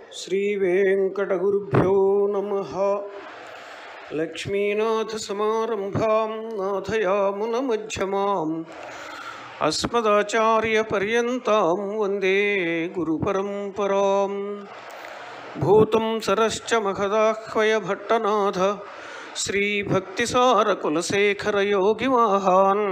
శ్రీవేంకటగురుభ్యో నమ లక్ష్మీనాథసమారంభాం నాథయామునమధ్యమాం అస్మదాచార్యపర్యంతాం వందే గురుపరంపరాం భూతం సరశ్చ మహదాహ్వయ భట్టనాథ శ్రీభక్తిసారకులశేఖరయోగివాహాన్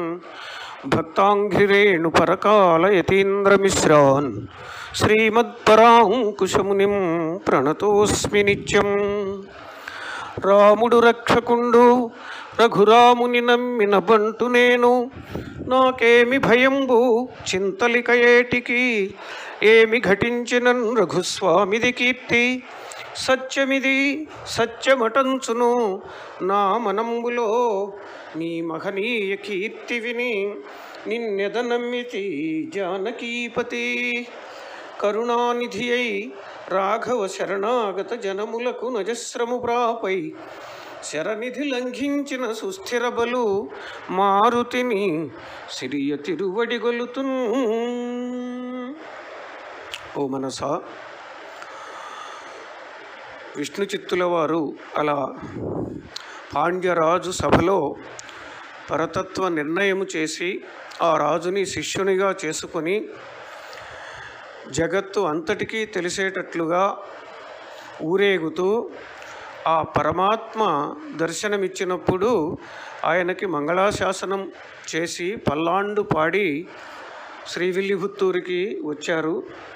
భక్తాంఘ్రిరేణుపరకాలయతీంద్రమిశ్రాన్ శ్రీమత్పరాంకుశమునిం ప్రణతోస్మి నిత్యం రాముడు రక్షకుండు రఘురాముని నమ్మిన బంటు నేను నాకేమి భయంబు చింతలిక ఏటికి ఏమి ఘటించినన్ రఘుస్వామిది కీర్తి సత్యమిది సత్యమటంచును నా మనంబులో నీ మహనీయ కీర్తి విని నిన్నెదనమ్మితి జానకీపతి కరుణానిధి అయి రాఘవ శరణాగత జనములకు నజస్రము ప్రాపై శరనిధి లంఘించిన సుస్థిర బలు మారుతిని సిరియ తిరువడిగొలుతున్ ఓ మనసా విష్ణు చిత్తుల వారు అలా పాండ్యరాజు సభలో పరతత్వ నిర్ణయము చేసి ఆ రాజుని శిష్యునిగా చేసుకొని జగత్తు అంతటికీ తెలిసేటట్లుగా ఊరేగుతూ ఆ పరమాత్మ దర్శనమిచ్చినప్పుడు ఆయనకి మంగళాశాసనం చేసి పల్లాండు పాడి శ్రీవిల్లిపుత్తూరికి వచ్చారు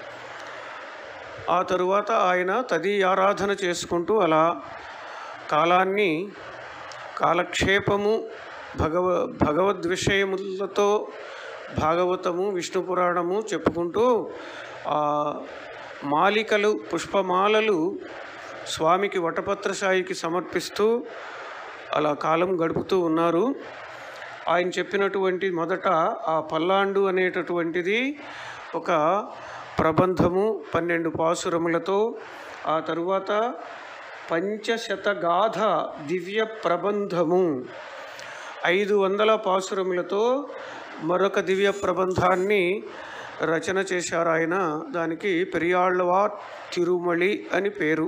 ఆ తరువాత ఆయన తది ఆరాధన చేసుకుంటూ అలా కాలాన్ని కాలక్షేపము భగవ భగవద్విషయములతో భాగవతము విష్ణు పురాణము చెప్పుకుంటూ ఆ మాలికలు పుష్పమాలలు స్వామికి వటపత్రసాయికి సమర్పిస్తూ అలా కాలం గడుపుతూ ఉన్నారు ఆయన చెప్పినటువంటి మొదట ఆ పల్లాండు అనేటటువంటిది ఒక ప్రబంధము పన్నెండు పాసురములతో ఆ తరువాత పంచశతగాథ దివ్య ప్రబంధము ఐదు వందల పాసురములతో మరొక దివ్య ప్రబంధాన్ని రచన చేశారు ఆయన దానికి పెరియాళ్ళవా తిరుమలి అని పేరు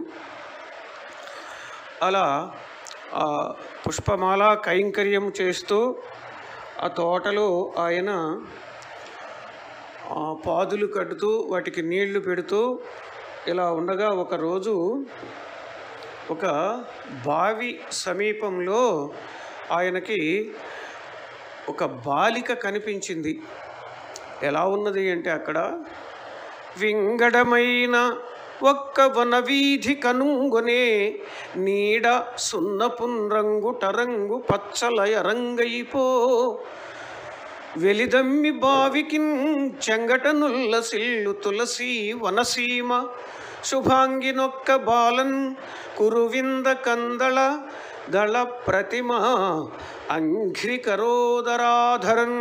అలా ఆ పుష్పమాల కైంకర్యం చేస్తూ ఆ తోటలో ఆయన ఆ పాదులు కడుతూ వాటికి నీళ్లు పెడుతూ ఇలా ఉండగా ఒకరోజు ఒక బావి సమీపంలో ఆయనకి ఒక బాలిక కనిపించింది ఎలా ఉన్నది అంటే అక్కడ వింగడమైన ఒక్క వన వీధి కనుంగొనే నీడ సున్నపున్రంగు టరంగు పచ్చలయ రంగైపో వెలిదమ్మి బావికిన్ చెంగటనుల్ల సిల్లు తులసి వనసీమ శుభాంగినొక్క బాలన్ కురువింద కందళ దళ ప్రతిమ అంఘ్రికరోదరాధరన్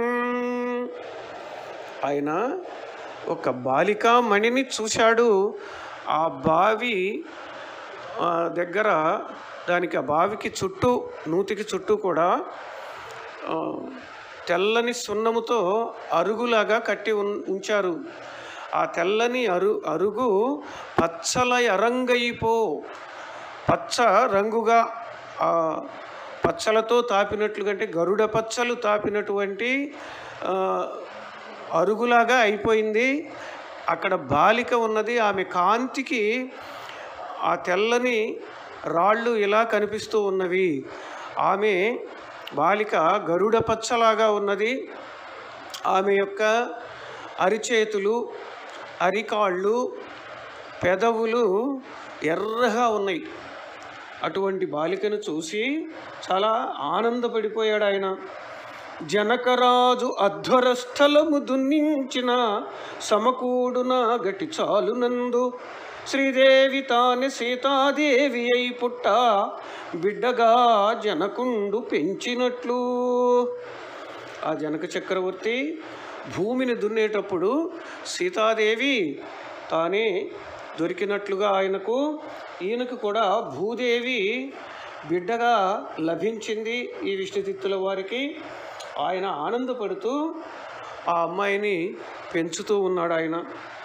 ఆయన ఒక బాలికా మణిని చూశాడు ఆ బావి ఆ, దగ్గర దానికి ఆ బావికి చుట్టూ నూతికి చుట్టూ కూడా ఆ, తెల్లని సున్నముతో అరుగులాగా కట్టి ఉన్ ఉంచారు ఆ తెల్లని అరు అరుగు పచ్చల ఎరంగైపో పచ్చ రంగుగా ఆ పచ్చలతో తాపినట్లు కంటే గరుడ పచ్చలు తాపినటువంటి ఆ, అరుగులాగా అయిపోయింది అక్కడ బాలిక ఉన్నది ఆమె కాంతికి ఆ తెల్లని రాళ్ళు ఇలా కనిపిస్తూ ఉన్నవి ఆమె బాలిక గరుడ పచ్చలాగా ఉన్నది ఆమె యొక్క అరిచేతులు అరికాళ్ళు పెదవులు ఎర్రగా ఉన్నాయి అటువంటి బాలికను చూసి చాలా ఆనందపడిపోయాడు ఆయన జనకరాజు అధ్వరస్థలము దున్నించిన సమకూడున గటి చాలునందు శ్రీదేవి తాని సీతాదేవి అయి పుట్ట బిడ్డగా జనకుండు పెంచినట్లు ఆ జనక చక్రవర్తి భూమిని దున్నేటప్పుడు సీతాదేవి తానే దొరికినట్లుగా ఆయనకు ఈయనకు కూడా భూదేవి బిడ్డగా లభించింది ఈ విష్ణుతిత్తుల వారికి ఆయన ఆనందపడుతూ ఆ అమ్మాయిని పెంచుతూ ఉన్నాడు ఆయన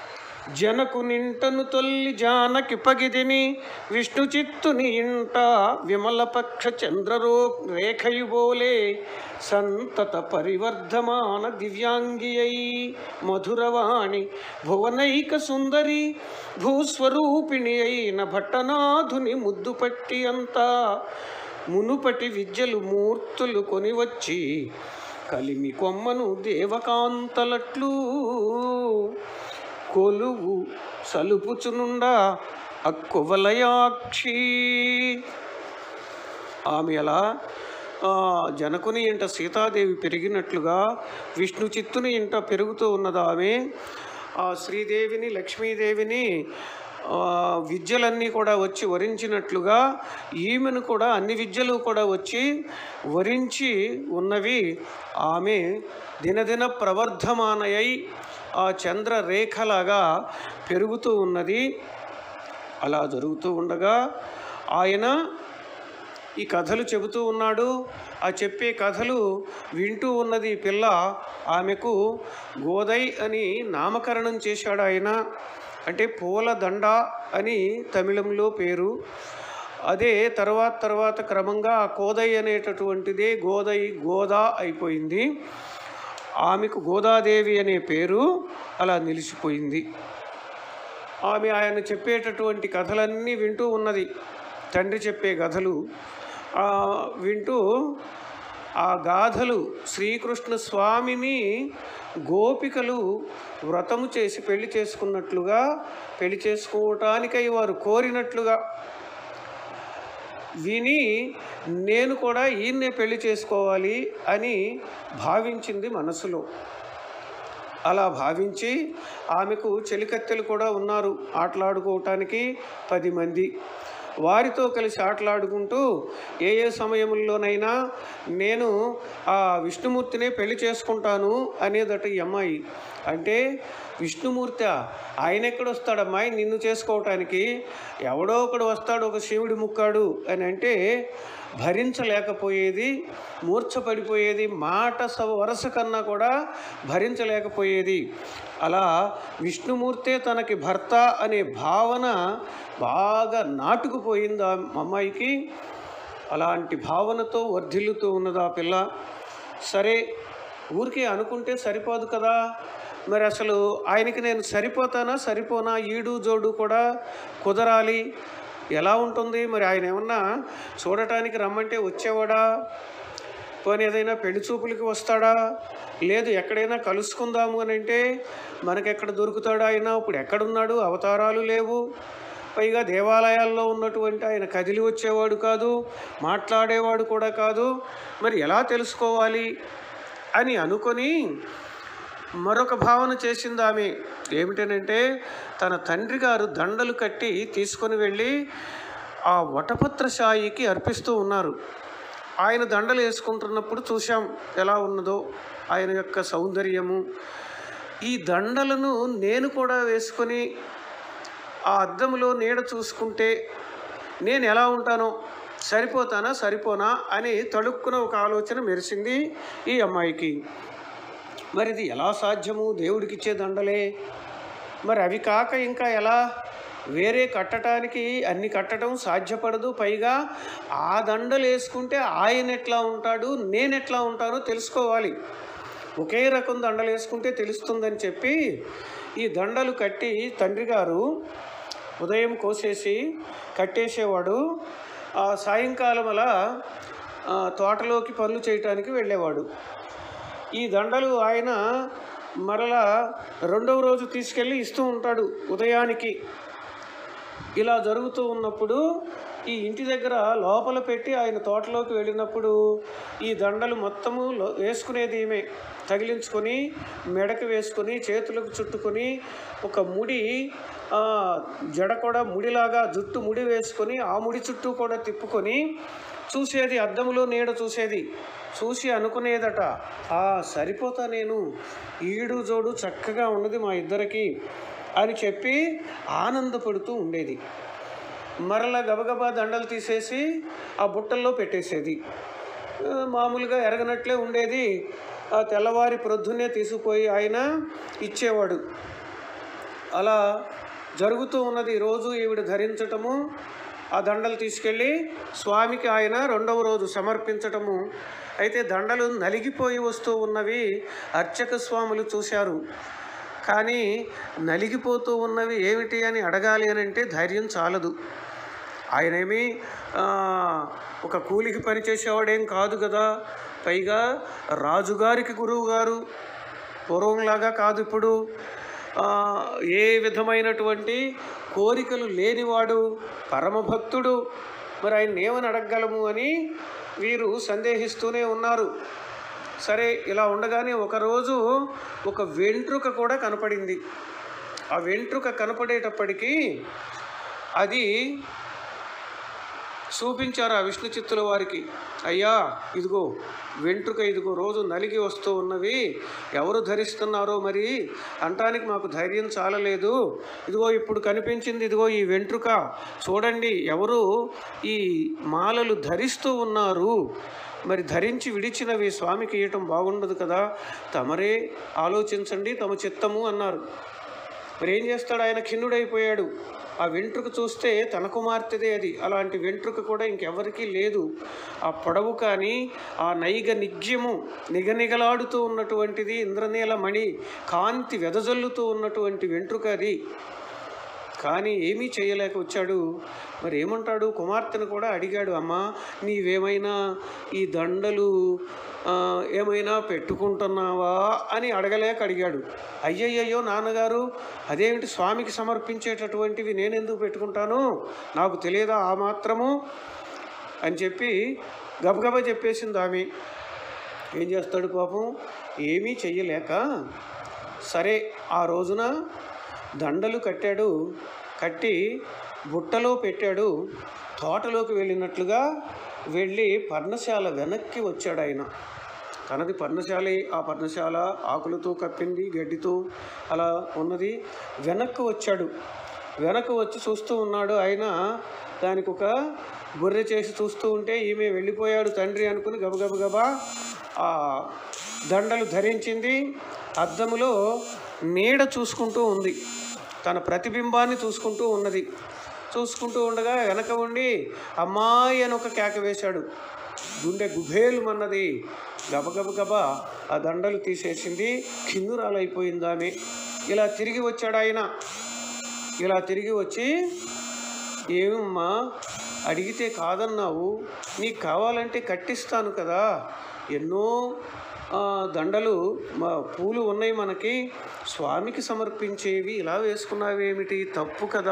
జనకు నింటను తొల్లి జానకి పగిదిని విష్ణు చిత్తుని ఇంట విమల పక్ష చంద్రరో రేఖయుబోలే సంతత పరివర్ధమాన దివ్యాంగి అయి మధురవాణి భువనైక సుందరి భూస్వరూపిణి అయిన భట్టనాథుని ముద్దు పట్టి అంతా మునుపటి విద్యలు మూర్తులు కొనివచ్చి కలిమి కొమ్మను దేవకాంతలట్లు కొలువు సలుపుచునుండా అక్కువలయాక్షి ఆమె అలా ఆ, జనకుని ఇంట సీతాదేవి పెరిగినట్లుగా విష్ణు చిత్తుని ఇంట పెరుగుతూ ఉన్నది ఆమె ఆ శ్రీదేవిని లక్ష్మీదేవిని ఆ, విద్యలన్నీ కూడా వచ్చి వరించినట్లుగా ఈమెను కూడా అన్ని విద్యలు కూడా వచ్చి వరించి ఉన్నవి ఆమె దినదిన ప్రవర్ధమానయై ఆ చంద్రరేఖలాగా పెరుగుతూ ఉన్నది అలా జరుగుతూ ఉండగా ఆయన ఈ కథలు చెబుతూ ఉన్నాడు ఆ చెప్పే కథలు వింటూ ఉన్నది ఈ పిల్ల ఆమెకు గోదై అని నామకరణం చేశాడు ఆయన అంటే పూలదండ అని తమిళంలో పేరు అదే తర్వాత తర్వాత క్రమంగా ఆ కోదై అనేటటువంటిదే గోదై గోదా అయిపోయింది ఆమెకు గోదాదేవి అనే పేరు అలా నిలిచిపోయింది ఆమె ఆయన చెప్పేటటువంటి కథలన్నీ వింటూ ఉన్నది తండ్రి చెప్పే కథలు ఆ, వింటూ ఆ గాథలు శ్రీకృష్ణ స్వామిని గోపికలు వ్రతము చేసి పెళ్లి చేసుకున్నట్లుగా పెళ్లి చేసుకోవటానికై వారు కోరినట్లుగా విని నేను కూడా ఈయన్నే పెళ్లి చేసుకోవాలి అని భావించింది మనసులో అలా భావించి ఆమెకు చెలికత్తెలు కూడా ఉన్నారు ఆటలాడుకోవటానికి పది మంది వారితో కలిసి ఆటలాడుకుంటూ ఏ ఏ సమయంలోనైనా నేను ఆ విష్ణుమూర్తినే పెళ్లి చేసుకుంటాను అనేదట ఈ అమ్మాయి అంటే విష్ణుమూర్తి ఆయన ఎక్కడొస్తాడు అమ్మాయి నిన్ను చేసుకోవటానికి ఎవడో ఒకడు వస్తాడు ఒక శివుడి ముక్కాడు అని అంటే భరించలేకపోయేది మూర్ఛపడిపోయేది మాట స వరస కన్నా కూడా భరించలేకపోయేది అలా విష్ణుమూర్తే తనకి భర్త అనే భావన బాగా నాటుకుపోయింది ఆ అమ్మాయికి అలాంటి భావనతో వర్ధిల్లుతూ ఉన్నది ఆ పిల్ల సరే ఊరికే అనుకుంటే సరిపోదు కదా మరి అసలు ఆయనకి నేను సరిపోతానా సరిపోనా ఈడు జోడు కూడా కుదరాలి ఎలా ఉంటుంది మరి ఆయన ఏమన్నా చూడటానికి రమ్మంటే వచ్చేవాడా పోనీ ఏదైనా పెళ్లి చూపులకి వస్తాడా లేదు ఎక్కడైనా కలుసుకుందాము అని అంటే మనకెక్కడ దొరుకుతాడు ఆయన ఇప్పుడు ఎక్కడున్నాడు అవతారాలు లేవు పైగా దేవాలయాల్లో ఉన్నటువంటి ఆయన కదిలి వచ్చేవాడు కాదు మాట్లాడేవాడు కూడా కాదు మరి ఎలా తెలుసుకోవాలి అని అనుకొని మరొక భావన చేసింది ఆమె ఏమిటనంటే తన తండ్రి గారు దండలు కట్టి తీసుకొని వెళ్ళి ఆ వటపత్రశాయికి అర్పిస్తూ ఉన్నారు ఆయన దండలు వేసుకుంటున్నప్పుడు చూశాం ఎలా ఉన్నదో ఆయన యొక్క సౌందర్యము ఈ దండలను నేను కూడా వేసుకొని ఆ అద్దంలో నీడ చూసుకుంటే నేను ఎలా ఉంటానో సరిపోతానా సరిపోనా అని తడుక్కున ఒక ఆలోచన మెరిసింది ఈ అమ్మాయికి మరి ఇది ఎలా సాధ్యము దేవుడికి ఇచ్చే దండలే మరి అవి కాక ఇంకా ఎలా వేరే కట్టడానికి అన్ని కట్టడం సాధ్యపడదు పైగా ఆ దండలు వేసుకుంటే ఆయన ఎట్లా ఉంటాడు నేను ఎట్లా ఉంటానో తెలుసుకోవాలి ఒకే రకం దండలు వేసుకుంటే తెలుస్తుందని చెప్పి ఈ దండలు కట్టి తండ్రి గారు ఉదయం కోసేసి కట్టేసేవాడు ఆ సాయంకాలం అలా ఆ, తోటలోకి పనులు చేయటానికి వెళ్ళేవాడు ఈ దండలు ఆయన మరలా రెండవ రోజు తీసుకెళ్ళి ఇస్తూ ఉంటాడు ఉదయానికి ఇలా జరుగుతూ ఉన్నప్పుడు ఈ ఇంటి దగ్గర లోపల పెట్టి ఆయన తోటలోకి వెళ్ళినప్పుడు ఈ దండలు మొత్తము లో- వేసుకునేది ఈమె తగిలించుకొని మెడకు వేసుకొని చేతులకు చుట్టుకొని ఒక ముడి ఆ, జడ కూడా ముడిలాగా జుట్టు ముడి వేసుకొని ఆ ముడి చుట్టూ కూడా తిప్పుకొని చూసేది అద్దంలో నీడ చూసేది చూసి అనుకునేదట ఆ సరిపోతా నేను ఈడు జోడు చక్కగా ఉన్నది మా ఇద్దరికి అని చెప్పి ఆనందపడుతూ ఉండేది మరలా గబగబా దండలు తీసేసి ఆ బుట్టల్లో పెట్టేసేది ఆ, మామూలుగా ఎరగనట్లే ఉండేది ఆ తెల్లవారి ప్రొద్దునే తీసుకుపోయి ఆయన ఇచ్చేవాడు అలా జరుగుతూ ఉన్నది రోజు ఈవిడ ధరించటము ఆ దండలు తీసుకెళ్ళి స్వామికి ఆయన రెండవ రోజు సమర్పించటము అయితే దండలు నలిగిపోయి వస్తూ ఉన్నవి అర్చక స్వాములు చూశారు కానీ నలిగిపోతూ ఉన్నవి ఏమిటి అని అడగాలి అని అంటే ధైర్యం చాలదు ఆయనేమి ఆ, ఒక కూలికి పనిచేసేవాడేం కాదు కదా పైగా రాజుగారికి గురువు గారు పూర్వంలాగా కాదు ఇప్పుడు ఆ, ఏ విధమైనటువంటి కోరికలు లేనివాడు పరమభక్తుడు మరి ఆయన ఏమని అడగగలము అని వీరు సందేహిస్తూనే ఉన్నారు సరే ఇలా ఉండగానే ఒకరోజు ఒక వెంట్రుక కూడా కనపడింది ఆ వెంట్రుక కనపడేటప్పటికీ అది చూపించారు ఆ విష్ణు చిత్తుల వారికి అయ్యా ఇదిగో వెంట్రుక ఇదిగో రోజు నలిగి వస్తూ ఉన్నవి ఎవరు ధరిస్తున్నారో మరి అంటానికి మాకు ధైర్యం చాలలేదు ఇదిగో ఇప్పుడు కనిపించింది ఇదిగో ఈ వెంట్రుక చూడండి ఎవరు ఈ మాలలు ధరిస్తూ ఉన్నారు మరి ధరించి విడిచినవి స్వామికి ఇవ్వటం బాగుండదు కదా తమరే ఆలోచించండి తమ చిత్తము అన్నారు మరి ఏం చేస్తాడు ఆయన ఖిన్నుడైపోయాడు ఆ వెంట్రుక చూస్తే తన కుమార్తెదే అది అలాంటి వెంట్రుక కూడా ఇంకెవరికీ లేదు ఆ పొడవు కానీ ఆ నైగ నిగ్యము నిగనిగలాడుతూ ఉన్నటువంటిది ఇంద్రనీల మణి కాంతి వెదజల్లుతూ ఉన్నటువంటి వెంట్రుక అది కానీ ఏమీ చేయలేక వచ్చాడు మరి ఏమంటాడు కుమార్తెను కూడా అడిగాడు అమ్మా నీవేమైనా ఈ దండలు ఆ, ఏమైనా పెట్టుకుంటున్నావా అని అడగలేక అడిగాడు అయ్యయ్యయ్యో నాన్నగారు అదేమిటి స్వామికి సమర్పించేటటువంటివి నేనెందుకు పెట్టుకుంటాను నాకు తెలియదా ఆ మాత్రము అని చెప్పి గబగబా చెప్పేసింది ఆమె ఏం చేస్తాడు పాపం ఏమీ చెయ్యలేక సరే ఆ రోజున దండలు కట్టాడు కట్టి బుట్టలో పెట్టాడు తోటలోకి వెళ్ళినట్లుగా వెళ్ళి పర్ణశాల వెనక్కి వచ్చాడు ఆయన తనది పర్ణశాల ఆ పర్ణశాల ఆకులతో కప్పింది గడ్డితో అలా ఉన్నది వెనక్కి వచ్చాడు వెనక్కి వచ్చి చూస్తూ ఉన్నాడు ఆయన దానికి ఒక గొర్రె చేసి చూస్తూ ఉంటే ఈమె వెళ్ళిపోయాడు తండ్రి అనుకుని గబగబ గబా ఆ దండలు ధరించింది అద్దములో నీడ చూసుకుంటూ ఉంది తన ప్రతిబింబాన్ని చూసుకుంటూ ఉన్నది చూసుకుంటూ ఉండగా వెనక ఉండి అమ్మాయి అని ఒక కేక వేశాడు గుండె గుబేలు మన్నది గబగబ గబ ఆ దండలు తీసేసింది కిందురాలైపోయింది ఆమె ఇలా తిరిగి వచ్చాడు ఆయన ఇలా తిరిగి వచ్చి ఏమమ్మా అడిగితే కాదన్నావు నీకు కావాలంటే కట్టిస్తాను కదా ఎన్నో ఆ, దండలు మా పూలు ఉన్నాయి మనకి స్వామికి సమర్పించేవి ఇలా వేసుకున్నావేమిటి తప్పు కదా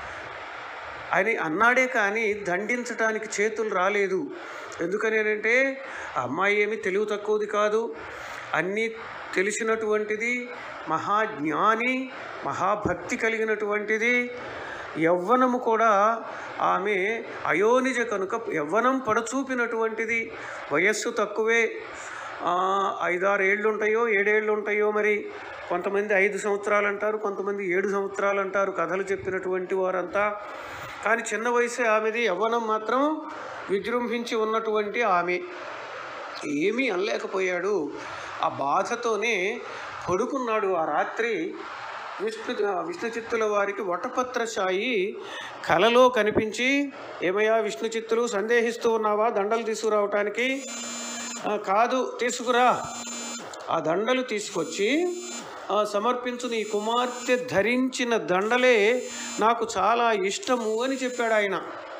అని అన్నాడే కానీ దండించడానికి చేతులు రాలేదు ఎందుకని అంటే ఆ అమ్మాయి ఏమి తెలివి తక్కువది కాదు అన్నీ తెలిసినటువంటిది మహాజ్ఞాని మహాభక్తి కలిగినటువంటిది యవ్వనము కూడా ఆమె అయోనిజ కనుక యవ్వనం పడచూపినటువంటిది వయస్సు తక్కువే ఆ, ఐదారు ఏళ్ళు ఉంటాయో ఏడేళ్ళు ఉంటాయో మరి కొంతమంది ఐదు సంవత్సరాలు అంటారు కొంతమంది ఏడు సంవత్సరాలు అంటారు కథలు చెప్పినటువంటి వారంతా కానీ చిన్న వయసే ఆమెది యవ్వనం మాత్రం విజృంభించి ఉన్నటువంటి ఆమె ఏమీ అనలేకపోయాడు ఆ బాధతోనే పడుకున్నాడు ఆ రాత్రి విష్ణు విష్ణు చిత్తుల వారికి వటపత్రశాయి కలలో కనిపించి ఏమయ్యా విష్ణు చిత్తులు సందేహిస్తూ ఉన్నావా దండలు తీసుకురావటానికి "ఆ, కాదు తీసుకురా ఆ దండలు తీసుకొచ్చి ఆ, సమర్పించు నీ కుమార్తె ధరించిన దండలే నాకు చాలా ఇష్టము అని చెప్పాడు ఆయన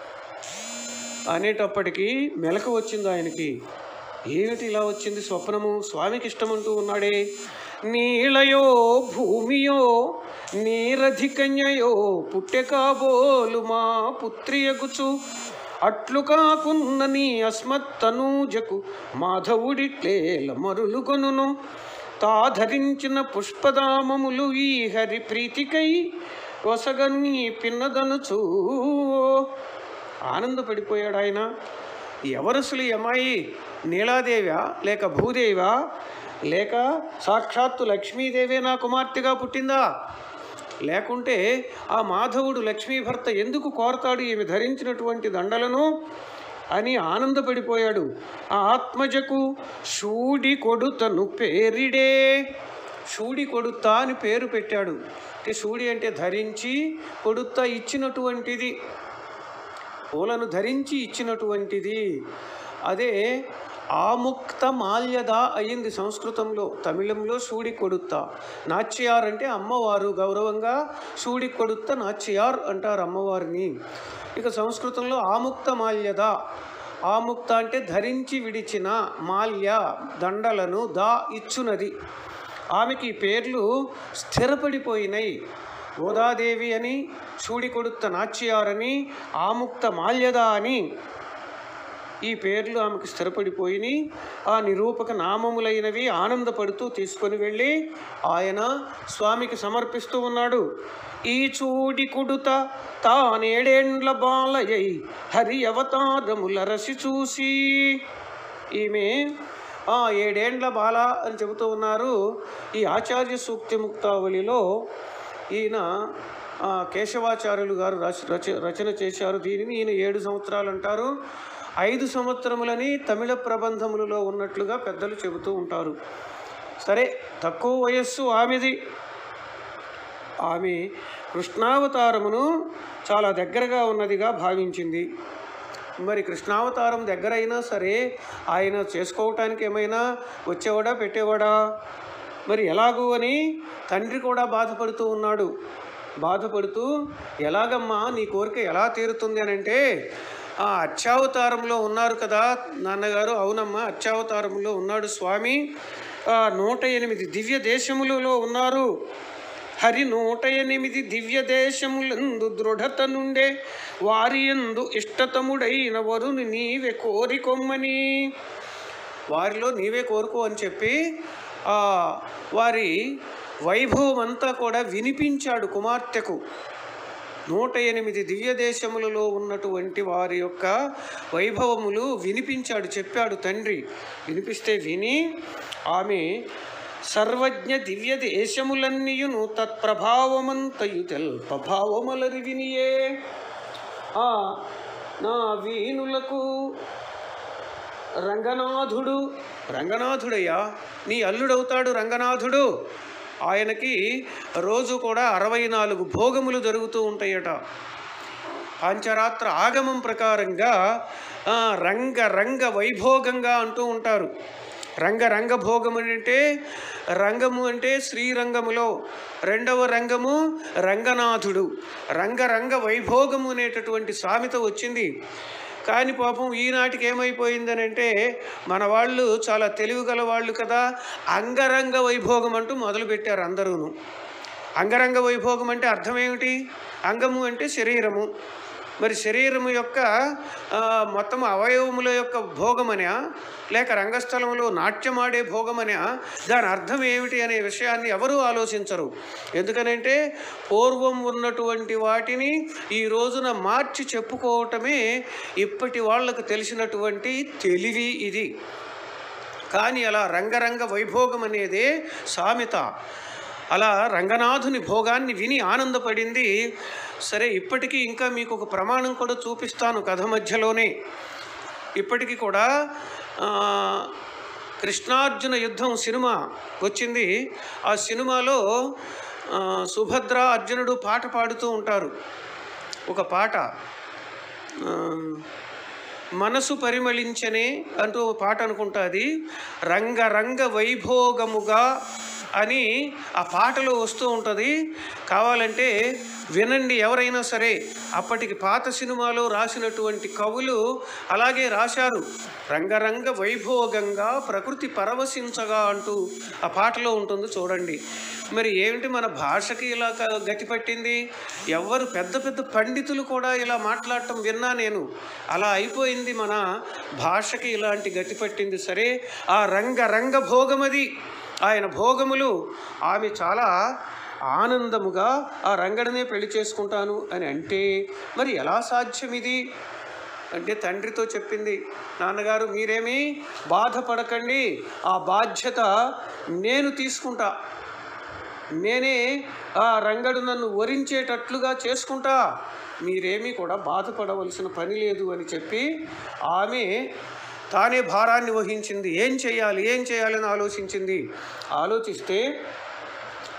అనేటప్పటికీ మెలకు వచ్చింది ఆయనకి ఏమిటి ఇలా వచ్చింది స్వప్నము స్వామికి ఇష్టమంటూ ఉన్నాడే నీళయో భూమియో నీరధికన్యయో పుట్టె కాబోలు మా పుత్రియగుచు అట్లు కాకున్న నీ అస్మత్తనూజకు మాధవుడిట్లేల మరులుగొనును తా ధరించిన పుష్పదామములు ఈ హరి ప్రీతికై వసగన్ని పిన్నదనుచూ ఆనందపడిపోయాడు ఆయన ఎవరు అసలు ఈ అమ్మాయి నీలాదేవా లేక భూదేవా లేక సాక్షాత్తు లక్ష్మీదేవే నా కుమార్తెగా పుట్టిందా లేకుంటే ఆ మాధవుడు లక్ష్మీ భర్త ఎందుకు కోరతాడు ఈమె ధరించినటువంటి దండలను అని ఆనందపడిపోయాడు ఆ ఆత్మజకు షూడి కొడుతను పేరిడే షూడి కొడుత్తా అని పేరు పెట్టాడు అంటే షూడి అంటే ధరించి కొడుత్తా ఇచ్చినటువంటిది పూలను ధరించి ఇచ్చినటువంటిది అదే ఆముక్త మాల్యద అయ్యింది సంస్కృతంలో తమిళంలో సూడి కొడుత్త నాచ్యార్ అంటే అమ్మవారు గౌరవంగా సూడి కొడుత్త నాచ్యార్ అంటారు అమ్మవారిని ఇక సంస్కృతంలో ఆముక్త మాల్యద ఆముక్త అంటే ధరించి విడిచిన మాల్య దండలను దా ఇచ్చునది ఆమెకి ఈ పేర్లు స్థిరపడిపోయినాయి గోదాదేవి అని సూడి కొడుత్త నాచ్యారని ఆముక్త మాల్యద అని ఈ పేర్లు ఆమెకు స్థిరపడిపోయినాయి ఆ నిరూపక నామములైనవి ఆనందపడుతూ తీసుకొని వెళ్ళి ఆయన స్వామికి సమర్పిస్తూ ఉన్నాడు ఈ చూడి కుడుత తానేడేండ్ల బాలయ్యై హరి అవతారముల రసి చూసి ఈమె ఆ ఏడేండ్ల బాల అని చెబుతూ ఉన్నారు ఈ ఆచార్య సూక్తి ముక్తావళిలో ఈయన ఆ, కేశవాచార్యులు గారు రచ రచ- రచన చేశారు దీనిని ఈయన ఏడు సంవత్సరాలు అంటారు ఐదు సంవత్సరములని తమిళ ప్రబంధములలో ఉన్నట్లుగా పెద్దలు చెబుతూ ఉంటారు సరే తక్కువ వయస్సు ఆమెది ఆమె కృష్ణావతారమును చాలా దగ్గరగా ఉన్నదిగా భావించింది మరి కృష్ణావతారం దగ్గరైనా సరే ఆయన చేసుకోవటానికి ఏమైనా వచ్చేవాడా పెట్టేవాడా మరి ఎలాగూ అని తండ్రి కూడా బాధపడుతూ ఉన్నాడు బాధపడుతూ ఎలాగమ్మా నీ కోరిక ఎలా తీరుతుంది అని అంటే ఆ అత్యావతారంలో ఉన్నారు కదా నాన్నగారు అవునమ్మా అత్యావతారంలో ఉన్నాడు స్వామి ఆ నూట ఎనిమిది దివ్య దేశములలో ఉన్నారు హరి నూట ఎనిమిది దివ్య దేశములందు దృఢత నుండే వారి ఎందు ఇష్టతముడైన వరుని నీవే కోరికొమ్మని వారిలో నీవే కోరుకో అని చెప్పి ఆ వారి వైభవం అంతా కూడా వినిపించాడు కుమార్తెకు నూట ఎనిమిది దివ్య దేశములలో ఉన్నటువంటి వారి యొక్క వైభవములు వినిపించాడు చెప్పాడు తండ్రి వినిపిస్తే విని ఆమె సర్వజ్ఞ దివ్య దేశములన్నీయును తత్ప్రభావమంతయు తెల్పభావములరి వినియే ఆ నా వీణులకు రంగనాథుడు రంగనాథుడయ్యా నీ అల్లుడవుతాడు రంగనాథుడు ఆయనకి రోజు కూడా అరవై నాలుగు భోగములు జరుగుతూ ఉంటాయట పాంచరాత్ర ఆగమం ప్రకారంగా ఆ, రంగ రంగ వైభోగంగా అంటూ ఉంటారు రంగ రంగ భోగం అంటే రంగము అంటే శ్రీరంగములో రెండవ రంగము రంగనాథుడు రంగ రంగ వైభోగము అనేటటువంటి సామెత వచ్చింది కానీ పాపం ఈనాటికి ఏమైపోయిందని అంటే మన వాళ్ళు చాలా తెలివిగల వాళ్ళు కదా అంగరంగ వైభోగం అంటూ మొదలుపెట్టారు అందరూను అంగరంగ వైభోగం అంటే అర్థం ఏమిటి అంగము అంటే శరీరము మరి శరీరము యొక్క ఆ, మొత్తం అవయవముల యొక్క భోగమనా లేక రంగస్థలంలో నాట్యమాడే భోగమనా దాని అర్థం ఏమిటి అనే విషయాన్ని ఎవరూ ఆలోచించరు ఎందుకనంటే పూర్వం ఉన్నటువంటి వాటిని ఈ రోజున మార్చి చెప్పుకోవటమే ఇప్పటి వాళ్ళకు తెలిసినటువంటి తెలివి ఇది కానీ అలా రంగరంగ వైభోగం అనేదే సామెత అలా రంగనాథుని భోగాన్ని విని ఆనందపడింది సరే ఇప్పటికీ ఇంకా మీకు ఒక ప్రమాణం కూడా చూపిస్తాను కథ మధ్యలోనే ఇప్పటికీ కూడా ఆ, కృష్ణార్జున యుద్ధం సినిమా వచ్చింది ఆ సినిమాలో ఆ, సుభద్ర అర్జునుడు పాట పాడుతూ ఉంటారు ఒక పాట ఆ, మనసు పరిమళించనే అంటూ ఓ పాట అనుకుంటా అది రంగరంగ వైభోగముగా అని ఆ పాటలో వస్తూ ఉంటుంది కావాలంటే వినండి ఎవరైనా సరే అప్పటికి పాత సినిమాలో రాసినటువంటి కవులు అలాగే రాశారు రంగరంగ వైభోగంగా ప్రకృతి పరవశించగా అంటూ ఆ పాటలో ఉంటుంది చూడండి మరి ఏమిటి మన భాషకి ఇలా క- గతి పట్టింది ఎవరు పెద్ద పెద్ద పండితులు కూడా ఇలా మాట్లాడటం విన్నా నేను అలా అయిపోయింది మన భాషకి ఇలాంటి గతి పట్టింది సరే ఆ రంగ రంగ భోగమది ఆయన భోగములు ఆమె చాలా ఆనందముగా ఆ రంగడనే పెళ్లి చేసుకుంటాను అని అంటే మరి ఎలా సాధ్యం ఇది అంటే తండ్రితో చెప్పింది నాన్నగారు మీరేమీ బాధపడకండి ఆ బాధ్యత నేను తీసుకుంటా నేనే ఆ రంగడు నన్ను వరించేటట్లుగా చేసుకుంటా మీరేమీ కూడా బాధపడవలసిన పని లేదు అని చెప్పి ఆమె తానే భారాన్ని వహించింది ఏం చేయాలి ఏం చేయాలని ఆలోచించింది ఆలోచిస్తే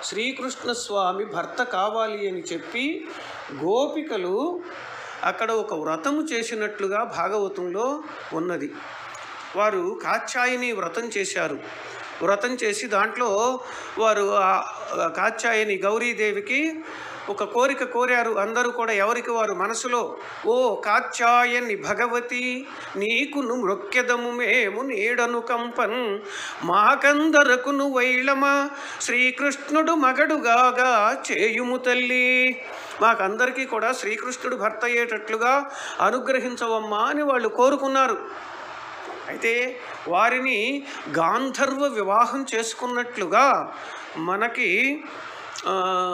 శ్రీకృష్ణ స్వామి భర్త కావాలి అని చెప్పి గోపికలు అక్కడ ఒక వ్రతము చేసినట్లుగా భాగవతంలో ఉన్నది వారు కాత్యాయని వ్రతం చేశారు వ్రతం చేసి దాంట్లో వారు ఆ కాత్యాయని గౌరీదేవికి ఒక కోరిక కోరారు అందరూ కూడా ఎవరికి వారు మనసులో ఓ కాత్యాయని భగవతి నీకును మృక్యదము మేము నీడను కంపన్ మాకందరకును వైళమా శ్రీకృష్ణుడు మగడుగాగా చేయుము తల్లి మాకందరికీ కూడా శ్రీకృష్ణుడు భర్త అయ్యేటట్లుగా అనుగ్రహించవమ్మా అని వాళ్ళు కోరుకున్నారు అయితే వారిని గాంధర్వ వివాహం చేసుకున్నట్లుగా మనకి ఆ,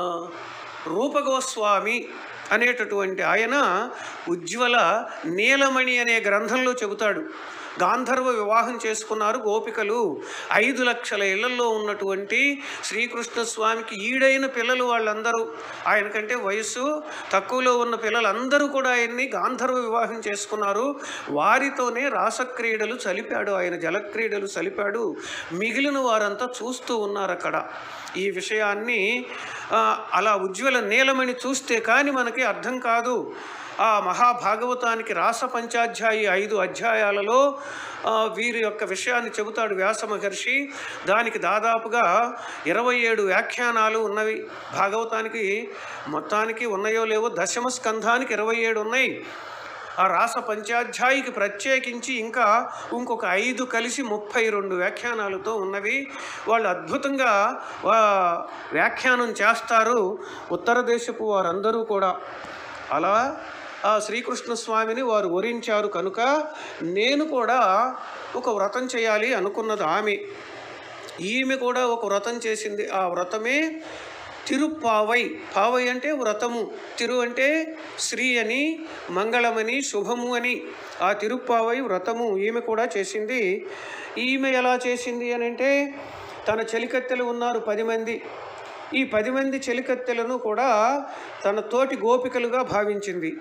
రూపగోస్వామి అనేటటువంటి ఆయన ఉజ్వల నీలమణి అనే గ్రంథంలో చెబుతాడు గాంధర్వ వివాహం చేసుకున్నారు గోపికలు ఐదు లక్షల ఇళ్లలో ఉన్నటువంటి శ్రీకృష్ణ స్వామికి ఈడైన పిల్లలు వాళ్ళందరూ ఆయనకంటే వయస్సు తక్కువలో ఉన్న పిల్లలందరూ కూడా ఆయన్ని గాంధర్వ వివాహం చేసుకున్నారు వారితోనే రాసక్రీడలు చలిపాడు ఆయన జలక్రీడలు చలిపాడు మిగిలిన వారంతా చూస్తూ ఉన్నారు అక్కడ ఈ విషయాన్ని ఆ, అలా ఉజ్వల నీలమణి చూస్తే కానీ మనకి అర్థం కాదు ఆ మహాభాగవతానికి రాస పంచాధ్యాయి ఐదు అధ్యాయాలలో ఆ, వీరి యొక్క విషయాన్ని చెబుతాడు వ్యాస మహర్షి దానికి దాదాపుగా ఇరవై ఏడు వ్యాఖ్యానాలు ఉన్నవి భాగవతానికి మొత్తానికి ఉన్నాయో లేవో దశమ స్కంధానికి ఇరవై ఏడు ఉన్నాయి ఆ రాస పంచాధ్యాయికి ప్రత్యేకించి ఇంకా ఇంకొక ఐదు కలిసి ముప్పై రెండు వ్యాఖ్యానాలతో ఉన్నవి వాళ్ళు అద్భుతంగా ఆ, వ్యాఖ్యానం చేస్తారు ఉత్తర దేశపు వారందరూ కూడా అలా ఆ శ్రీకృష్ణ స్వామిని వారు వరించారు కనుక నేను కూడా ఒక వ్రతం చేయాలి అనుకున్నది ఆమె ఈమె కూడా ఒక వ్రతం చేసింది ఆ వ్రతమే తిరుప్పావై పావై అంటే వ్రతము తిరు అంటే శ్రీ అని మంగళమని శుభము అని ఆ తిరుప్పావై వ్రతము ఈమె కూడా చేసింది ఈమె ఎలా చేసింది అని అంటే తన చెలికత్తెలు ఉన్నారు పది మంది ఈ పది మంది చెలికత్తెలను కూడా తన తోటి గోపికలుగా భావించింది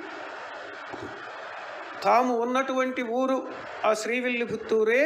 తాము ఉన్నటువంటి ఊరు ఆ శ్రీవిల్లిపుత్తూరే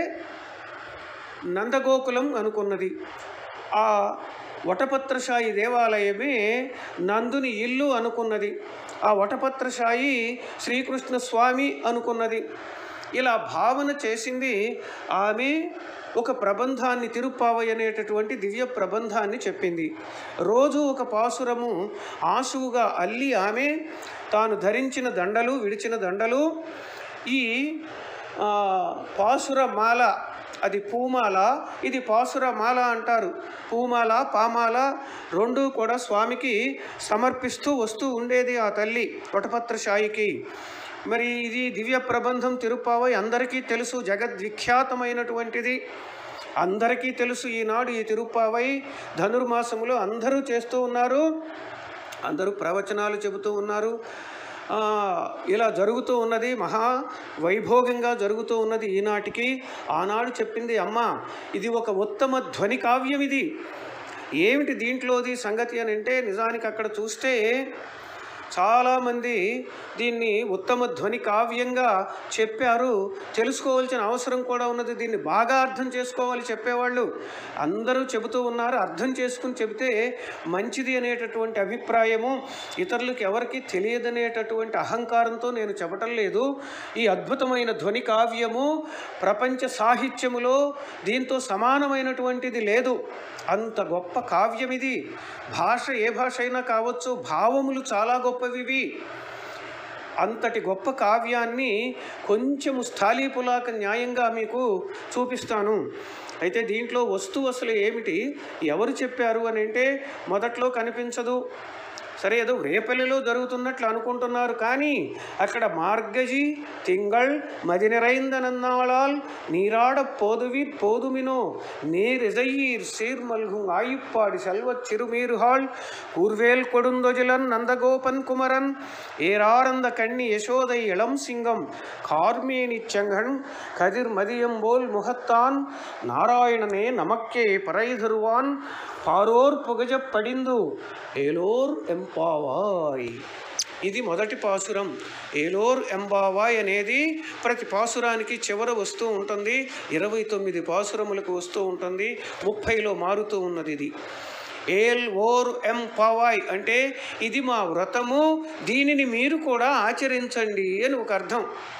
నందగోకులం అనుకున్నది ఆ వటపత్రశాయి దేవాలయమే నందుని ఇల్లు అనుకున్నది ఆ వటపత్రశాయి శ్రీకృష్ణ స్వామి అనుకున్నది ఇలా భావన చేసింది ఆమె ఒక ప్రబంధాన్ని తిరుప్పావై అనేటటువంటి దివ్య ప్రబంధాన్ని చెప్పింది రోజు ఒక పాసురము ఆశువుగా అల్లి ఆమె తాను ధరించిన దండలు విడిచిన దండలు ఈ ఆ, పాసుర మాల అది పూమాల ఇది పాసుర మాల అంటారు పూమాల పామాల రెండు కూడా స్వామికి సమర్పిస్తూ వస్తూ ఉండేది ఆ తల్లి వటపత్రశాయికి మరి ఇది దివ్య ప్రబంధం తిరుపావై అందరికీ తెలుసు జగద్విఖ్యాతమైనటువంటిది అందరికీ తెలుసు ఈనాడు ఈ తిరుపావై ధనుర్మాసములో అందరూ చేస్తూ ఉన్నారు అందరూ ప్రవచనాలు చెబుతూ ఉన్నారు ఆ, ఇలా జరుగుతూ ఉన్నది మహా వైభోగంగా జరుగుతూ ఉన్నది ఈనాటికి ఆనాడు చెప్పింది అమ్మ ఇది ఒక ఉత్తమ ధ్వని కావ్యం ఇది ఏమిటి దీంట్లోది సంగతి అని అంటే నిజానికి అక్కడ చూస్తే చాలామంది దీన్ని ఉత్తమ ధ్వని కావ్యంగా చెప్పారు తెలుసుకోవాల్సిన అవసరం కూడా ఉన్నది దీన్ని బాగా అర్థం చేసుకోవాలి చెప్పేవాళ్ళు అందరూ చెబుతూ ఉన్నారు అర్థం చేసుకుని చెబితే మంచిది అనేటటువంటి అభిప్రాయము ఇతరులకు ఎవరికి తెలియదనేటటువంటి అహంకారంతో నేను చెప్పటం లేదు ఈ అద్భుతమైన ధ్వని కావ్యము ప్రపంచ సాహిత్యములో దీంతో సమానమైనటువంటిది లేదు అంత గొప్ప కావ్యం ఇది భాష ఏ భాష అయినా కావచ్చు భావములు చాలా గొప్పవి ఇవి అంతటి గొప్ప కావ్యాన్ని కొంచెము స్థాళీపులాక న్యాయంగా మీకు చూపిస్తాను అయితే దీంట్లో వస్తువు అసలు ఏమిటి ఎవరు చెప్పారు అని అంటే మొదట్లో కనిపించదు సరే ఏదో రేపల్లిలో జరుగుతున్నట్లు అనుకుంటున్నారు కానీ అక్కడ మార్గజి తింగళ్ మది நிறைந்தனன்னாளால் நீராட போதுவீர் போதுமினோ நேரிசையீர் சீர்மல்கும் ஆயுப்பாடி செல்வச் சிறுமீறுகாள் கூர்வேல் கொடுந்தொஜிலன் நந்தகோபன் குமரன் ஏராரந்த கண்ணி யசோதை இளம் சிங்கம் கார்மேனி செங்கன் கதிர் மதியம் போல் முகத்தான் நாராயணனே நமக்கே பறை தருவான் పారోర్ పుగజ పడిందు ఏలోర్ ఎంపావాయ్ ఇది మొదటి పాసురం ఏలోర్ ఎంబావాయ్ అనేది ప్రతి పాసురానికి చివర వస్తూ ఉంటుంది ఇరవై తొమ్మిది పాసురములకు వస్తూ ఉంటుంది ముప్పైలో మారుతూ ఉన్నది ఇది ఏల్ ఓర్ ఎం పవాయ్ అంటే ఇది మా వ్రతము దీనిని మీరు కూడా ఆచరించండి అని ఒక అర్థం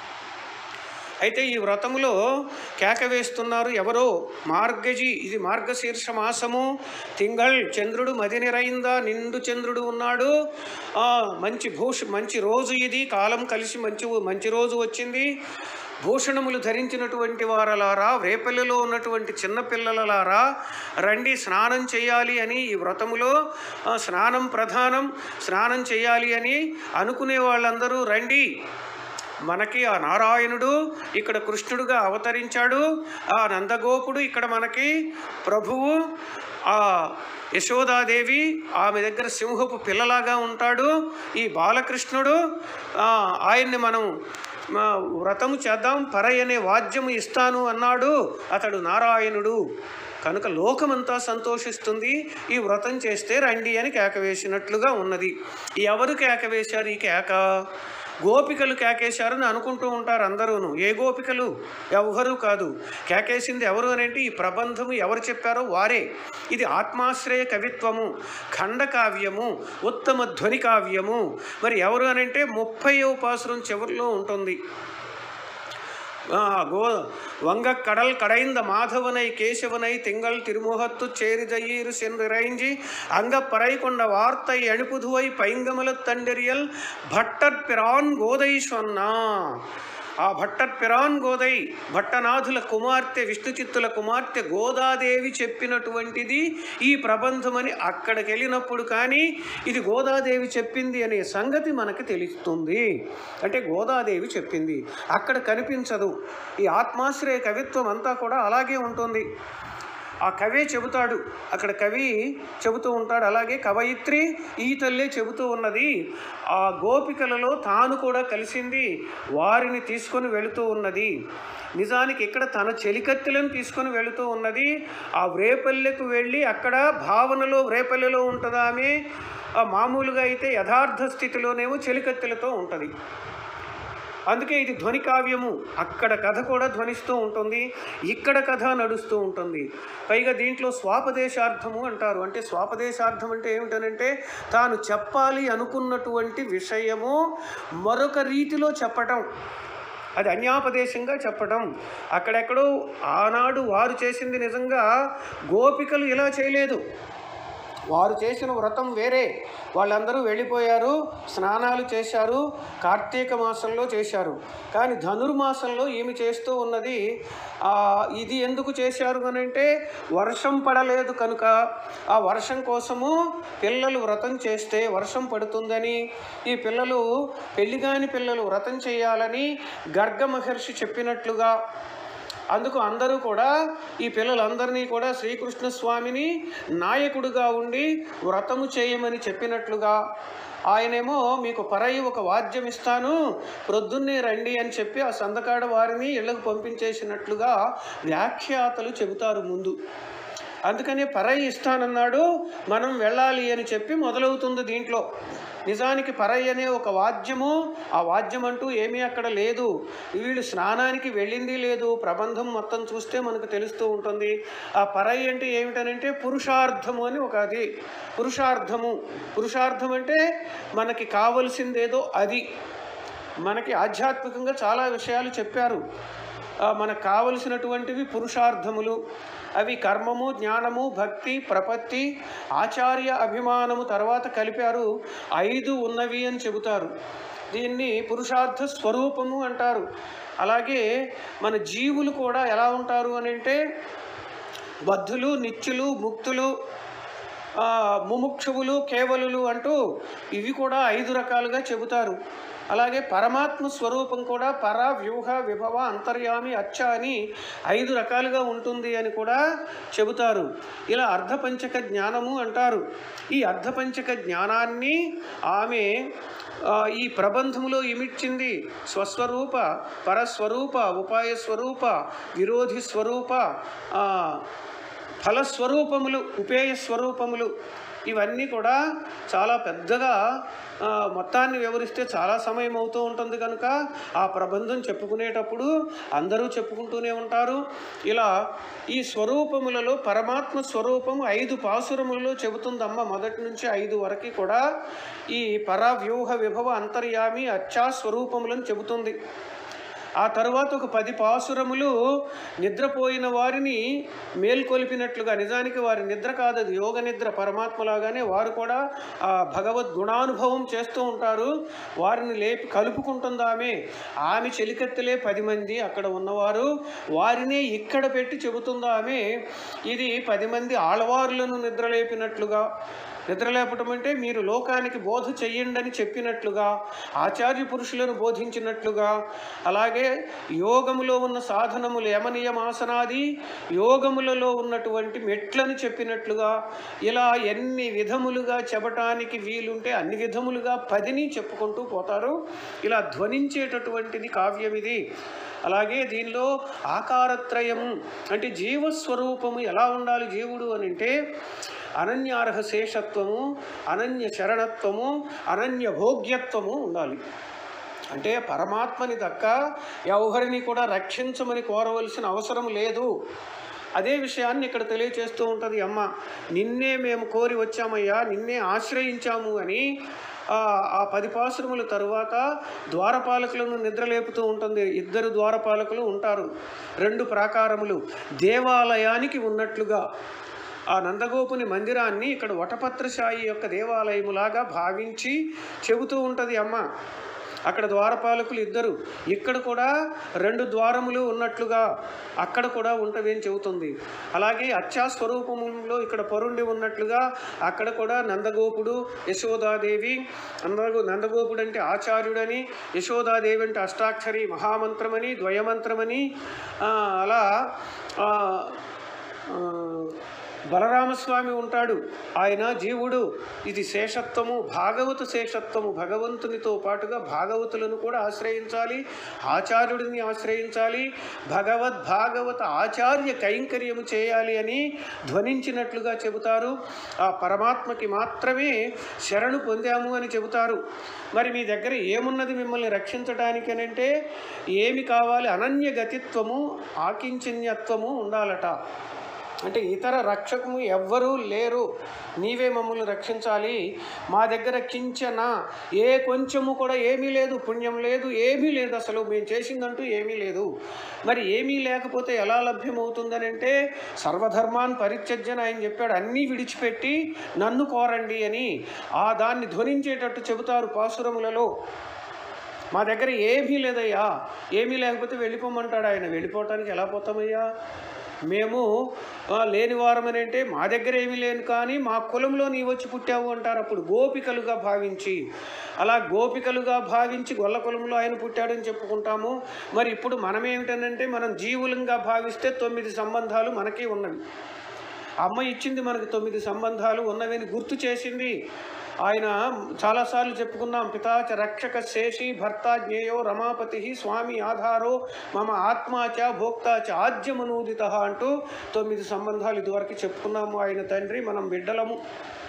అయితే ఈ వ్రతములో కేక వేస్తున్నారు ఎవరో మార్గజి ఇది మార్గశీర్ష మాసము తింగళ్ చంద్రుడు మది నిరైందా నిండు చంద్రుడు ఉన్నాడు ఆ, మంచి భూష మంచి రోజు ఇది కాలం కలిసి మంచి మంచి రోజు వచ్చింది భూషణములు ధరించినటువంటి వారలారా రేపల్లెలో ఉన్నటువంటి చిన్నపిల్లలలారా రండి స్నానం చేయాలి అని ఈ వ్రతములో ఆ, స్నానం ప్రధానం స్నానం చేయాలి అని అనుకునే వాళ్ళందరూ రండి మనకి ఆ నారాయణుడు ఇక్కడ కృష్ణుడుగా అవతరించాడు ఆ నందగోపుడు ఇక్కడ మనకి ప్రభువు ఆ యశోదాదేవి ఆమె దగ్గర సింహపు పిల్లలాగా ఉంటాడు ఈ బాలకృష్ణుడు ఆ, ఆయన్ని మనం ఆ, వ్రతము చేద్దాం పరై అనే వాద్యము ఇస్తాను అన్నాడు అతడు నారాయణుడు కనుక లోకమంతా సంతోషిస్తుంది ఈ వ్రతం చేస్తే రండి అని కేక వేసినట్లుగా ఉన్నది ఎవరు కేక వేశారు ఈ కేక గోపికలు కేకేశారని అనుకుంటూ ఉంటారు అందరూను ఏ గోపికలు ఎవ్వరూ కాదు కేకేసింది ఎవరు అని అంటే ఈ ప్రబంధము ఎవరు చెప్పారో వారే ఇది ఆత్మాశ్రయ కవిత్వము ఖండకావ్యము ఉత్తమ ధ్వని కావ్యము మరి ఎవరు అని అంటే ముప్పై ఉపాసనం చివరిలో ఉంటుంది ஆ, கோ வங்க கடல் கடைந்த மாதவனை கேசவனை திங்கள் திருமுகத்து சேரிதயிர் சென்றிறைஞ்சி அங்க பறை கொண்ட வார்த்தை அனுப்புதுவை பைங்கமலத் தண்டெறியல் భట్టర్ పిరాన్ గోదై సొన్నా ఆ భట్టర్ పిరాన్ గోదై భట్టనాథుల కుమార్తె విష్ణుచిత్తుల కుమార్తె గోదాదేవి చెప్పినటువంటిది ఈ ప్రబంధమని అక్కడికి వెళ్ళినప్పుడు కానీ ఇది గోదాదేవి చెప్పింది అనే సంగతి మనకి తెలుస్తుంది అంటే గోదాదేవి చెప్పింది అక్కడ కనిపించదు ఈ ఆత్మాశ్రయ కవిత్వం అంతా కూడా అలాగే ఉంటుంది ఆ కవే చెబుతాడు అక్కడ కవి చెబుతూ ఉంటాడు అలాగే కవయిత్రి ఈ తల్లే చెబుతూ ఉన్నది ఆ గోపికలలో తాను కూడా కలిసింది వారిని తీసుకొని వెళుతూ ఉన్నది నిజానికి ఇక్కడ తన చెలికత్తెలను తీసుకొని వెళుతూ ఉన్నది ఆ వ్రేపల్లెకు వెళ్ళి అక్కడ భావనలో వ్రేపల్లెలో ఉంటుందా ఆమె ఆ మామూలుగా అయితే యథార్థ స్థితిలోనేమో చెలికత్తెలతో ఉంటుంది అందుకే ఇది ధ్వని కావ్యము అక్కడ కథ కూడా ధ్వనిస్తూ ఉంటుంది ఇక్కడ కథ నడుస్తూ ఉంటుంది పైగా దీంట్లో స్వాపదేశార్థము అంటారు అంటే స్వాపదేశార్థం అంటే ఏమిటనంటే తాను చెప్పాలి అనుకున్నటువంటి విషయము మరొక రీతిలో చెప్పటం అది అన్యాపదేశంగా చెప్పటం అక్కడెక్కడో ఆనాడు వారు చేసింది నిజంగా గోపికలు ఇలా చేయలేదు వారు చేసిన వ్రతం వేరే వాళ్ళందరూ వెళ్ళిపోయారు స్నానాలు చేశారు కార్తీక మాసంలో చేశారు కానీ ధనుర్మాసంలో ఈమె చేస్తూ ఉన్నది ఆ, ఇది ఎందుకు చేశారు అని అంటే వర్షం పడలేదు కనుక ఆ వర్షం కోసము పిల్లలు వ్రతం చేస్తే వర్షం పడుతుందని ఈ పిల్లలు పెళ్లిగాని పిల్లలు వ్రతం చేయాలని గర్గ మహర్షి చెప్పినట్లుగా అందుకు అందరూ కూడా ఈ పిల్లలందరినీ కూడా శ్రీకృష్ణ స్వామిని నాయకుడుగా ఉండి వ్రతము చేయమని చెప్పినట్లుగా ఆయనేమో మీకు పరై ఒక వాద్యం ఇస్తాను ప్రొద్దున్నే రండి అని చెప్పి ఆ సందకాడ వారిని ఇళ్లకు పంపించేసినట్లుగా వ్యాఖ్యాతలు చెబుతారు ముందు అందుకని పరై ఇస్తానన్నాడు మనం వెళ్ళాలి అని చెప్పి మొదలవుతుంది దీంట్లో నిజానికి పరై అనే ఒక వాద్యము ఆ వాద్యం అంటూ ఏమీ అక్కడ లేదు వీళ్ళు స్నానానికి వెళ్ళింది లేదు ప్రబంధం మొత్తం చూస్తే మనకు తెలుస్తూ ఉంటుంది ఆ పరై అంటే ఏమిటనంటే పురుషార్థము అని ఒక అది పురుషార్థము పురుషార్థం అంటే మనకి కావలసిందేదో అది మనకి ఆధ్యాత్మికంగా చాలా విషయాలు చెప్పారు ఆ, మనకు కావలసినటువంటివి పురుషార్థములు అవి కర్మము జ్ఞానము భక్తి ప్రపత్తి ఆచార్య అభిమానము తర్వాత కలిపారు ఐదు ఉన్నవి అని చెబుతారు దీన్ని పురుషార్థ స్వరూపము అంటారు అలాగే మన జీవులు కూడా ఎలా ఉంటారు అని అంటే బద్ధులు నిత్యులు ముక్తులు ఆ, ముముక్షువులు కేవలులు అంటూ ఇవి కూడా ఐదు రకాలుగా చెబుతారు అలాగే పరమాత్మ స్వరూపం కూడా పర వ్యూహ విభవ అంతర్యామి అచ్చ అని ఐదు రకాలుగా ఉంటుంది అని కూడా చెబుతారు ఇలా అర్ధపంచక జ్ఞానము అంటారు ఈ అర్ధపంచక జ్ఞానాన్ని ఆమె ఆ, ఈ ప్రబంధములో ఇమిడ్చింది స్వస్వరూప పరస్వరూప ఉపాయ స్వరూప విరోధి స్వరూప ఆ, ఫలస్వరూపములు ఉపేయ స్వరూపములు ఇవన్నీ కూడా చాలా పెద్దగా ఆ, మొత్తాన్ని వివరిస్తే చాలా సమయం అవుతూ ఉంటుంది కనుక ఆ ప్రబంధం చెప్పుకునేటప్పుడు అందరూ చెప్పుకుంటూనే ఉంటారు ఇలా ఈ స్వరూపములలో పరమాత్మ స్వరూపము ఐదు పాసురములలో చెబుతుందమ్మ మొదటి నుంచి ఐదు వరకు కూడా ఈ పరవ్యూహ విభవ అంతర్యామి అచ్చా స్వరూపములను చెబుతుంది ఆ తరువాత ఒక పది పాసురములు నిద్రపోయిన వారిని మేల్కొలిపినట్లుగా నిజానికి వారి నిద్ర కాదు అది యోగ నిద్ర పరమాత్మలాగానే వారు కూడా ఆ భగవద్ గుణానుభవం చేస్తూ ఉంటారు వారిని లేపి కలుపుకుంటుంది ఆమె ఆమె చెలికత్తెలే పది మంది అక్కడ ఉన్నవారు వారినే ఇక్కడ పెట్టి చెబుతుంది ఆమె ఇది పది మంది ఆళ్వారులను నిద్రలేపినట్లుగా నిద్రలేపటం అంటే మీరు లోకానికి బోధ చెయ్యండి అని చెప్పినట్లుగా ఆచార్య పురుషులను బోధించినట్లుగా అలాగే యోగములో ఉన్న సాధనములు యమనియమాసనాది యోగములలో ఉన్నటువంటి మెట్లను చెప్పినట్లుగా ఇలా ఎన్ని విధములుగా చెప్పటానికి వీలుంటే అన్ని విధములుగా పదిని చెప్పుకుంటూ పోతారు ఇలా ధ్వనించేటటువంటిది కావ్యం ఇది అలాగే దీనిలో ఆకారత్రయము అంటే జీవస్వరూపము ఎలా ఉండాలి జీవుడు అని అంటే అనన్యార్హ శేషత్వము అనన్య శరణత్వము అనన్య భోగ్యత్వము ఉండాలి అంటే పరమాత్మని దక్క ఎవరిని కూడా రక్షించమని కోరవలసిన అవసరం లేదు అదే విషయాన్ని ఇక్కడ తెలియచేస్తూ ఉంటుంది అమ్మ నిన్నే మేము కోరి వచ్చామయ్యా నిన్నే ఆశ్రయించాము అని ఆ ఆ పది పాశ్రముల తరువాత ద్వారపాలకులను నిద్రలేపుతూ ఉంటుంది ఇద్దరు ద్వారపాలకులు ఉంటారు రెండు ప్రాకారములు దేవాలయానికి ఉన్నట్లుగా ఆ నందగోపుని మందిరాన్ని ఇక్కడ వటపత్రశాయి యొక్క దేవాలయములాగా భావించి చెబుతూ ఉంటుంది అమ్మ అక్కడ ద్వారపాలకులు ఇద్దరు ఇక్కడ కూడా రెండు ద్వారములు ఉన్నట్లుగా అక్కడ కూడా ఉంటవి అని చెబుతుంది అలాగే అచ్చా స్వరూపములో ఇక్కడ పరుండి ఉన్నట్లుగా అక్కడ కూడా నందగోపుడు యశోదాదేవి నందగో నందగోపుడు అంటే ఆచార్యుడని యశోదాదేవి అంటే అష్టాక్షరి మహామంత్రమని ద్వయమంత్రమని ఆ, అలా ఆ, ఆ, బలరామస్వామి ఉంటాడు ఆయన జీవుడు ఇది శేషత్వము భాగవత శేషత్వము భగవంతునితో పాటుగా భాగవతులను కూడా ఆశ్రయించాలి ఆచార్యుడిని ఆశ్రయించాలి భగవద్ భాగవత ఆచార్య కైంకర్యము చేయాలి అని ధ్వనించినట్లుగా చెబుతారు ఆ పరమాత్మకి మాత్రమే శరణు పొందాము అని చెబుతారు మరి మీ దగ్గర ఏమున్నది మిమ్మల్ని రక్షించడానికి అని అంటే ఏమి కావాలి అనన్య గతిత్వము ఆకించన్యత్వము ఉండాలట అంటే ఇతర రక్షకము ఎవ్వరూ లేరు నీవే మమ్మల్ని రక్షించాలి మా దగ్గర కించన ఏ కొంచెము కూడా ఏమీ లేదు పుణ్యం లేదు ఏమీ లేదు అసలు మేము చేసిందంటూ ఏమీ లేదు మరి ఏమీ లేకపోతే ఎలా లభ్యమవుతుందని అంటే సర్వధర్మాన్ పరిత్యజ్యన ఆయన చెప్పాడు అన్నీ విడిచిపెట్టి నన్ను కోరండి అని ఆ దాన్ని ధ్వనించేటట్టు చెబుతారు పాసురములలో మా దగ్గర ఏమీ లేదయ్యా ఏమీ లేకపోతే వెళ్ళిపోమంటాడు ఆయన వెళ్ళిపోవటానికి ఎలా పోతామయ్యా మేము ఆ, లేని వారమని అంటే మా దగ్గర ఏమీ లేను కానీ మా కులంలో నీ వచ్చి పుట్టావు అంటారు అప్పుడు గోపికలుగా భావించి అలా గోపికలుగా భావించి గొల్ల కులంలో ఆయన పుట్టాడని చెప్పుకుంటాము మరి ఇప్పుడు మనం ఏమిటనంటే మనం జీవులంగా భావిస్తే తొమ్మిది సంబంధాలు మనకి ఉన్నవి అమ్మ ఇచ్చింది మనకు తొమ్మిది సంబంధాలు ఉన్నవని గుర్తు చేసింది ఆయన చాలాసార్లు చెప్పుకున్నాం పితాచ రక్షక శేషి భర్త జ్ఞేయో రమాపతి స్వామి ఆధారో మమ ఆత్మాచ భోక్తాచ ఆద్యమనూదిత అంటూ తొమ్మిది సంబంధాలు ఇదివరకు చెప్పుకున్నాము ఆయన తండ్రి మనం బిడ్డలము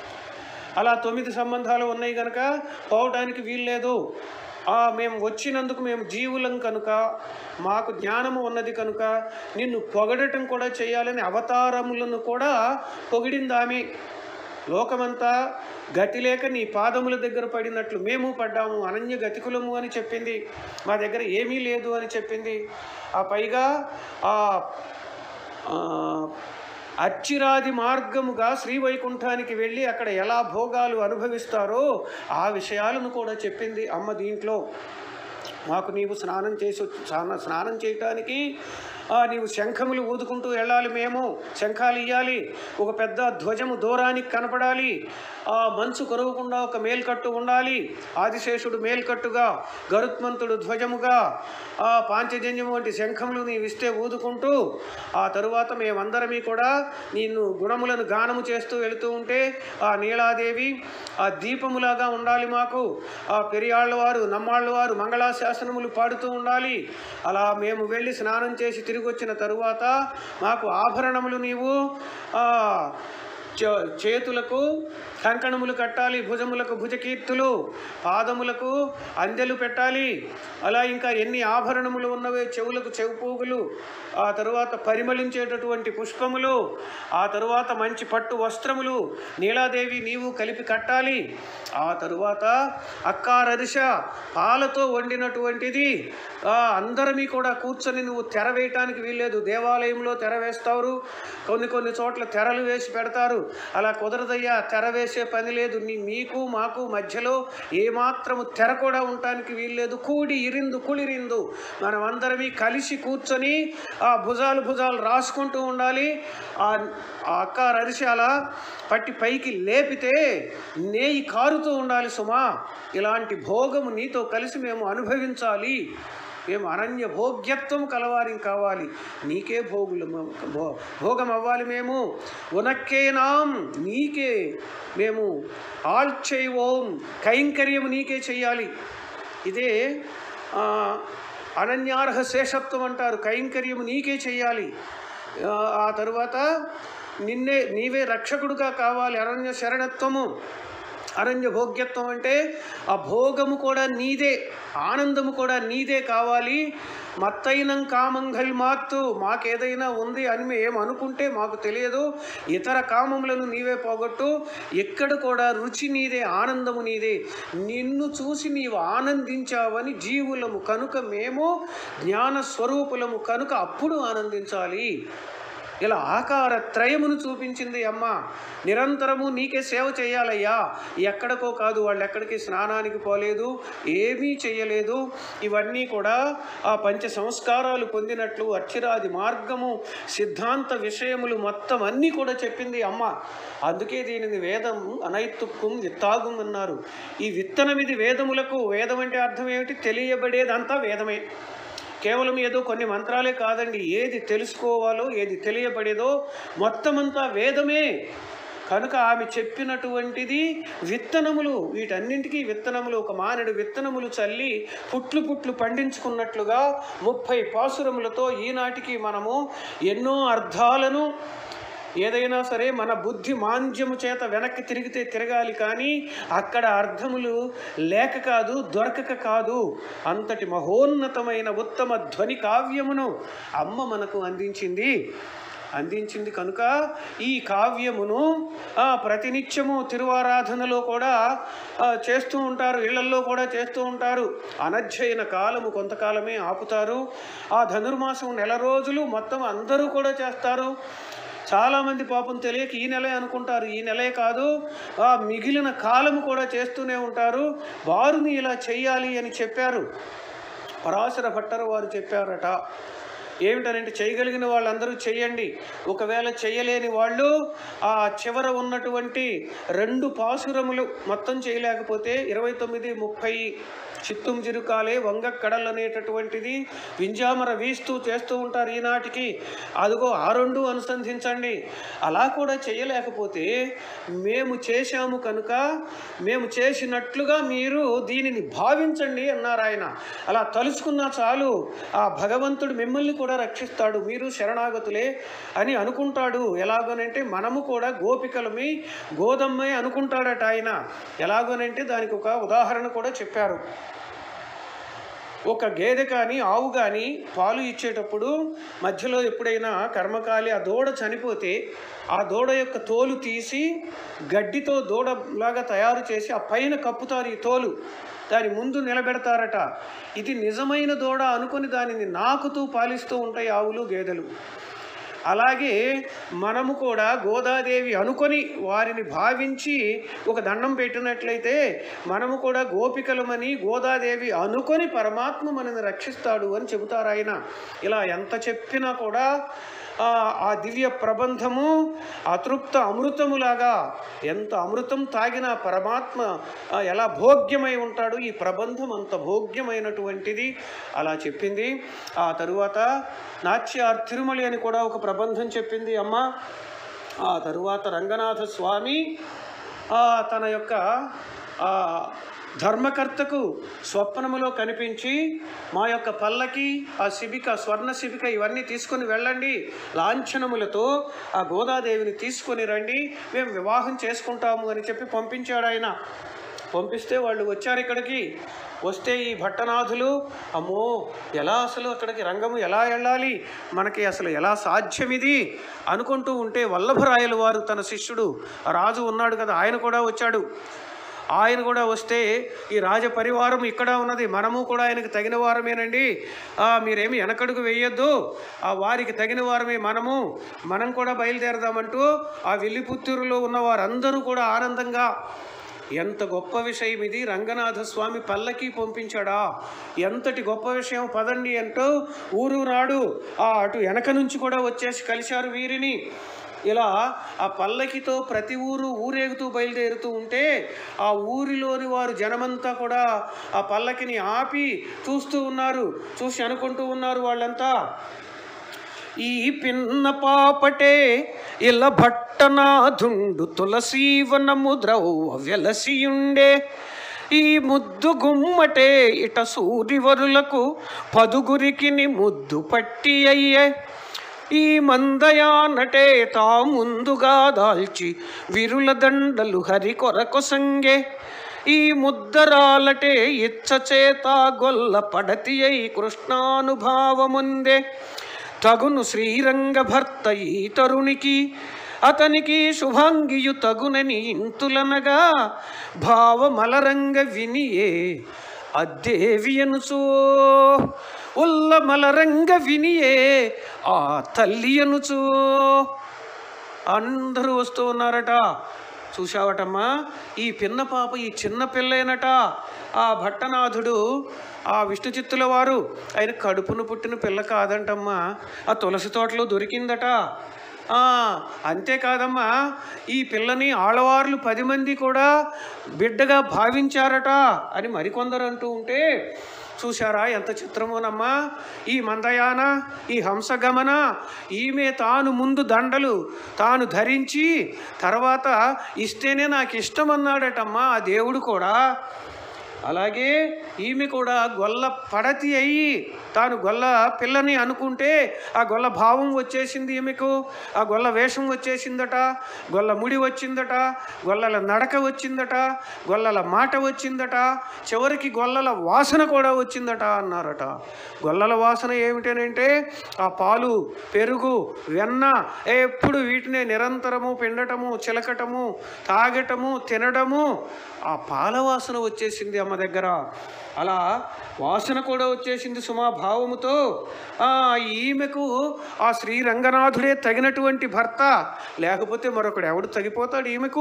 అలా తొమ్మిది సంబంధాలు ఉన్నాయి కనుక పోవటానికి వీల్లేదు ఆ, మేము వచ్చినందుకు మేము జీవులం కనుక మాకు జ్ఞానము ఉన్నది కనుక నిన్ను పొగడటం కూడా చేయాలని అవతారములను కూడా పొగిడింది ఆమె లోకమంతా గతి లేక నీ పాదముల దగ్గర పడినట్లు మేము పడ్డాము అనన్య గతికులము అని చెప్పింది మా దగ్గర ఏమీ లేదు అని చెప్పింది ఆ పైగా ఆ ఆ, అచ్చిరాది మార్గముగా శ్రీవైకుంఠానికి వెళ్ళి అక్కడ ఎలా భోగాలు అనుభవిస్తారో ఆ విషయాలను కూడా చెప్పింది అమ్మ దీంట్లో మాకు నీవు స్నానం చేసి వచ్చి- స్నాన స్నానం చేయటానికి ఆ, నీవు శంఖములు ఊదుకుంటూ వెళ్ళాలి మేము శంఖాలు ఇయ్యాలి ఒక పెద్ద ధ్వజము దూరానికి కనపడాలి ఆ మంచు కొరవకుండా ఒక మేల్కట్టు ఉండాలి ఆదిశేషుడు మేల్కట్టుగా గరుత్మంతుడు ధ్వజముగా ఆ పాంచజన్యము వంటి శంఖములు నీవు ఇస్తే ఊదుకుంటూ ఆ తరువాత మేమందరమీ కూడా నిన్ను గుణములను గానము చేస్తూ వెళుతూ ఉంటే ఆ నీలాదేవి ఆ దీపములాగా ఉండాలి మాకు ఆ పెరియాళ్ళవారు నమ్మాళ్ళవారు మంగళాశాసనములు పాడుతూ ఉండాలి అలా మేము వెళ్ళి స్నానం చేసి తిరిగి వచ్చిన తరువాత మాకు ఆభరణములు నీవు ఆ, చ- చేతులకు కంకణములు కట్టాలి భుజములకు భుజకీర్తులు పాదములకు అందెలు పెట్టాలి అలా ఇంకా ఎన్ని ఆభరణములు ఉన్నవే చెవులకు చెవు పోగులు ఆ తరువాత పరిమళించేటటువంటి పుష్పములు ఆ తరువాత మంచి పట్టు వస్త్రములు నీలాదేవి నీవు కలిపి కట్టాలి ఆ తరువాత అక్కారరిష పాలతో వండినటువంటిది ఆ, అందరమీ కూడా కూర్చొని నువ్వు తెర వేయటానికి వీల్లేదు దేవాలయంలో తెర వేస్తారు కొన్ని కొన్ని చోట్ల తెరలు వేసి పెడతారు అలా కుదరదయ్యా తెర వేసే పని లేదు నీ మీకు మాకు మధ్యలో ఏమాత్రము తెర కూడా ఉండటానికి వీల్లేదు కూడి ఇరిందు కుళిరిందు మనం అందరమీ కలిసి కూర్చొని ఆ భుజాలు భుజాలు రాసుకుంటూ ఉండాలి ఆ ఆ అక్క అరిసి అలా పట్టి పైకి లేపితే నేయి కారుతూ ఉండాలి సుమా ఇలాంటి భోగము నీతో కలిసి మేము అనుభవించాలి మేము అనన్య భోగ్యత్వం కలవారి కావాలి నీకే భోగులు భో భోగం అవ్వాలి మేము ఉనక్కేనాం నీకే మేము ఆల్చైవోం కైంకర్యము నీకే చెయ్యాలి ఇదే ఆ, అనన్యార్హ శేషత్వం అంటారు కైంకర్యము నీకే చెయ్యాలి ఆ, ఆ తరువాత నిన్నే నీవే రక్షకుడుగా కావాలి అరణ్య శరణత్వము అరణ్య భోగ్యత్వం అంటే ఆ భోగము కూడా నీదే ఆనందము కూడా నీదే కావాలి మత్తైనం కామంగల్ మాత్తు మాకేదైనా ఉంది అని మేము అనుకుంటే మాకు తెలియదు ఇతర కామములను నీవే పోగొట్టు ఎక్కడ కూడా రుచి నీదే ఆనందము నీదే నిన్ను చూసి నీవు ఆనందించావని జీవులము కనుక మేము జ్ఞాన స్వరూపులము కనుక అప్పుడు ఆనందించాలి ఇలా ఆకార త్రయమును చూపించింది అమ్మ నిరంతరము నీకే సేవ చేయాలయ్యా ఎక్కడికో కాదు వాళ్ళు ఎక్కడికి స్నానానికి పోలేదు ఏమీ చేయలేదు ఇవన్నీ కూడా ఆ పంచ సంస్కారాలు పొందినట్లు అక్షరాది మార్గము సిద్ధాంత విషయములు మొత్తం అన్నీ కూడా చెప్పింది అమ్మ అందుకే దీనిని వేదం అనైతుక్కుం విత్తాగుం అన్నారు ఈ విత్తనం ఇది వేదములకు వేదం అంటే అర్థం ఏమిటి తెలియబడేదంతా వేదమే కేవలం ఏదో కొన్ని మంత్రాలే కాదండి ఏది తెలుసుకోవాలో ఏది తెలియబడేదో మొత్తమంతా వేదమే కనుక ఆమె చెప్పినటువంటిది విత్తనములు వీటన్నింటికీ విత్తనములు ఒక మానడు విత్తనములు చల్లి పుట్లు పుట్లు పండించుకున్నట్లుగా ముప్పై పాసురములతో ఈనాటికి మనము ఎన్నో అర్థాలను ఏదైనా సరే మన బుద్ధి మాంద్యము చేత వెనక్కి తిరిగితే తిరగాలి కానీ అక్కడ అర్థములు లేక కాదు దొరకక కాదు అంతటి మహోన్నతమైన ఉత్తమ ధ్వని కావ్యమును అమ్మ మనకు అందించింది అందించింది కనుక ఈ కావ్యమును ఆ, ప్రతినిత్యము తిరువారాధనలో కూడా ఆ, చేస్తూ ఉంటారు ఇళ్లల్లో కూడా చేస్తూ ఉంటారు అనధ్యయన కాలము కొంతకాలమే ఆపుతారు ఆ ధనుర్మాసం నెల రోజులు మొత్తం అందరూ కూడా చేస్తారు చాలామంది పాపం తెలియక ఈ నెలే అనుకుంటారు ఈ నెలే కాదు ఆ మిగిలిన కాలము కూడా చేస్తూనే ఉంటారు వారిని ఇలా చెయ్యాలి అని చెప్పారు పరాశర భట్టరు వారు చెప్పారట ఏమిటనంటే చేయగలిగిన వాళ్ళందరూ చెయ్యండి ఒకవేళ చేయలేని వాళ్ళు ఆ చివర ఉన్నటువంటి రెండు పాసురములు మొత్తం చేయలేకపోతే ఇరవై తొమ్మిది ముప్పై చిత్తుం జిరుకాలే వంగ కడల్ అనేటటువంటిది వింజామర వీస్తూ చేస్తూ ఉంటారు ఈనాటికి అదిగో ఆ రెండు అనుసంధించండి అలా కూడా చేయలేకపోతే మేము చేశాము కనుక మేము చేసినట్లుగా మీరు దీనిని భావించండి అన్నారు ఆయన అలా తలుచుకున్నా చాలు ఆ భగవంతుడు మిమ్మల్ని కూడా రక్షిస్తాడు మీరు శరణాగతులే అని అనుకుంటాడు ఎలాగోనంటే మనము కూడా గోపికలమి గోదమ్మే అనుకుంటాడట ఆయన ఎలాగోనంటే దానికి ఒక ఉదాహరణ కూడా చెప్పారు ఒక గేదె కానీ ఆవు కానీ పాలు ఇచ్చేటప్పుడు మధ్యలో ఎప్పుడైనా కర్మకాలి ఆ దూడ చనిపోతే ఆ దూడ యొక్క తోలు తీసి గడ్డితో దూడలాగా తయారు చేసి ఆ పైన కప్పుతారు ఈ తోలు దాని ముందు నిలబెడతారట ఇది నిజమైన దూడ అనుకుని దానిని నాకుతూ పాలిస్తూ ఉంటాయి ఆవులు గేదెలు అలాగే మనము కూడా గోదాదేవి అనుకొని వారిని భావించి ఒక దండం పెట్టినట్లయితే మనము కూడా గోపికలమని గోదాదేవి అనుకొని పరమాత్మ మనని రక్షిస్తాడు అని చెబుతారు ఆయన ఇలా ఎంత చెప్పినా కూడా ఆ ఆ దివ్య ప్రబంధము అతృప్త అమృతములాగా ఎంత అమృతం తాగినా పరమాత్మ ఆ, ఎలా భోగ్యమై ఉంటాడు ఈ ప్రబంధం అంత భోగ్యమైనటువంటిది అలా చెప్పింది ఆ తరువాత నాట్యార్ తిరుమలి అని కూడా ఒక ప్రబంధం చెప్పింది అమ్మ ఆ తరువాత రంగనాథ స్వామి ఆ, తన యొక్క ఆ, ధర్మకర్తకు స్వప్నములో కనిపించి మా యొక్క పల్లకి ఆ శిబిక స్వర్ణ శిబిక ఇవన్నీ తీసుకొని వెళ్ళండి లాంఛనములతో ఆ గోదాదేవిని తీసుకొని రండి మేము వివాహం చేసుకుంటాము అని చెప్పి పంపించాడు ఆయన పంపిస్తే వాళ్ళు వచ్చారు ఇక్కడికి వస్తే ఈ భట్టనాథులు అమ్మో ఎలా అసలు అక్కడికి రంగము ఎలా వెళ్ళాలి మనకి అసలు ఎలా సాధ్యం ఇది అనుకుంటూ ఉంటే వల్లభరాయలు వారు తన శిష్యుడు ఆ రాజు ఉన్నాడు కదా ఆయన కూడా వచ్చాడు ఆయన కూడా వస్తే ఈ రాజ పరివారం ఇక్కడ ఉన్నది మనము కూడా ఆయనకు తగిన వారమేనండి ఆ, మీరేమి వెనకడుగు వేయొద్దు ఆ వారికి తగిన వారమే మనము మనం కూడా బయలుదేరదామంటూ ఆ విల్లిపుత్తూరులో ఉన్న వారందరూ కూడా ఆనందంగా ఎంత గొప్ప విషయం ఇది రంగనాథ స్వామి పల్లకి పంపించాడా ఎంతటి గొప్ప విషయం పదండి అంటూ ఊరు నాడు ఆ అటు వెనక నుంచి కూడా వచ్చేసి కలిశారు వీరిని ఇలా ఆ పల్లకితో ప్రతి ఊరు ఊరేగుతూ బయలుదేరుతూ ఉంటే ఆ ఊరిలోని వారు జనమంతా కూడా ఆ పల్లకిని ఆపి చూస్తూ ఉన్నారు చూసి అనుకుంటూ ఉన్నారు వాళ్ళంతా ఈ పిన్న పాపటే ఇల భట్టనాథుండు తులసీవనము ద్రవ్వ వెలసియుండే ఈ ముద్దు గుమ్మటే ఇట సూరివరులకు పదుగురికి ముద్దు పట్టి అయ్యే ఈ మందయానటే తా ముందుగా దాల్చి విరుల దండలు హరి కొరకొసంగే ఈ ముద్దరాలటే ఇచ్చ చేత గొల్ల పడతి అయి కృష్ణానుభావముందే తగును శ్రీరంగ భర్త ఈ తరునికి అతనికి శుభాంగియు తగునని ఇంతులనగా భావమలరంగ వినియే అద్దేవి అనుచో ఉల్ల మలరంగ వినియే ఆ తల్లి అనుచో అందరూ వస్తూ ఉన్నారట చూశావటమ్మా ఈ పిన్న పాప ఈ చిన్న పిల్లేనట ఆ భట్టనాథుడు ఆ విష్ణు చిత్తుల వారు ఆయన కడుపును పుట్టిన పిల్ల కాదంటమ్మా ఆ తులసి తోటలో దొరికిందట ఆ, అంతేకాదమ్మా ఈ పిల్లని ఆడవార్లు పది మంది కూడా బిడ్డగా భావించారట అని మరికొందరు అంటూ ఉంటే చూశారా ఎంత చిత్రమోనమ్మా ఈ మందయాన ఈ హంసగమన ఈమె తాను ముందు దండలు తాను ధరించి తర్వాత ఇస్తేనే నాకు ఇష్టం అన్నాడటమ్మా ఆ దేవుడు కూడా అలాగే ఈమె కూడా గొల్ల పడతి అయ్యి తాను గొల్ల పిల్లని అనుకుంటే ఆ గొల్ల భావం వచ్చేసింది ఈమెకు ఆ గొల్ల వేషం వచ్చేసిందట గొల్ల ముడి వచ్చిందట గొల్లల నడక వచ్చిందట గొల్లల మాట వచ్చిందట చివరికి గొల్లల వాసన కూడా వచ్చిందట అన్నారట గొల్లల వాసన ఏమిటనంటే ఆ పాలు పెరుగు వెన్న ఎప్పుడు వీటినే నిరంతరము పిండటము చిలకటము తాగటము తినడము ఆ పాల వాసన వచ్చేసింది అమ్మ దగ్గర అలా వాసన కూడా వచ్చేసింది సుమా భావముతో ఆ, ఈమెకు ఆ శ్రీరంగనాథుడే తగినటువంటి భర్త లేకపోతే మరొకడు ఎవడు తగిపోతాడు ఈమెకు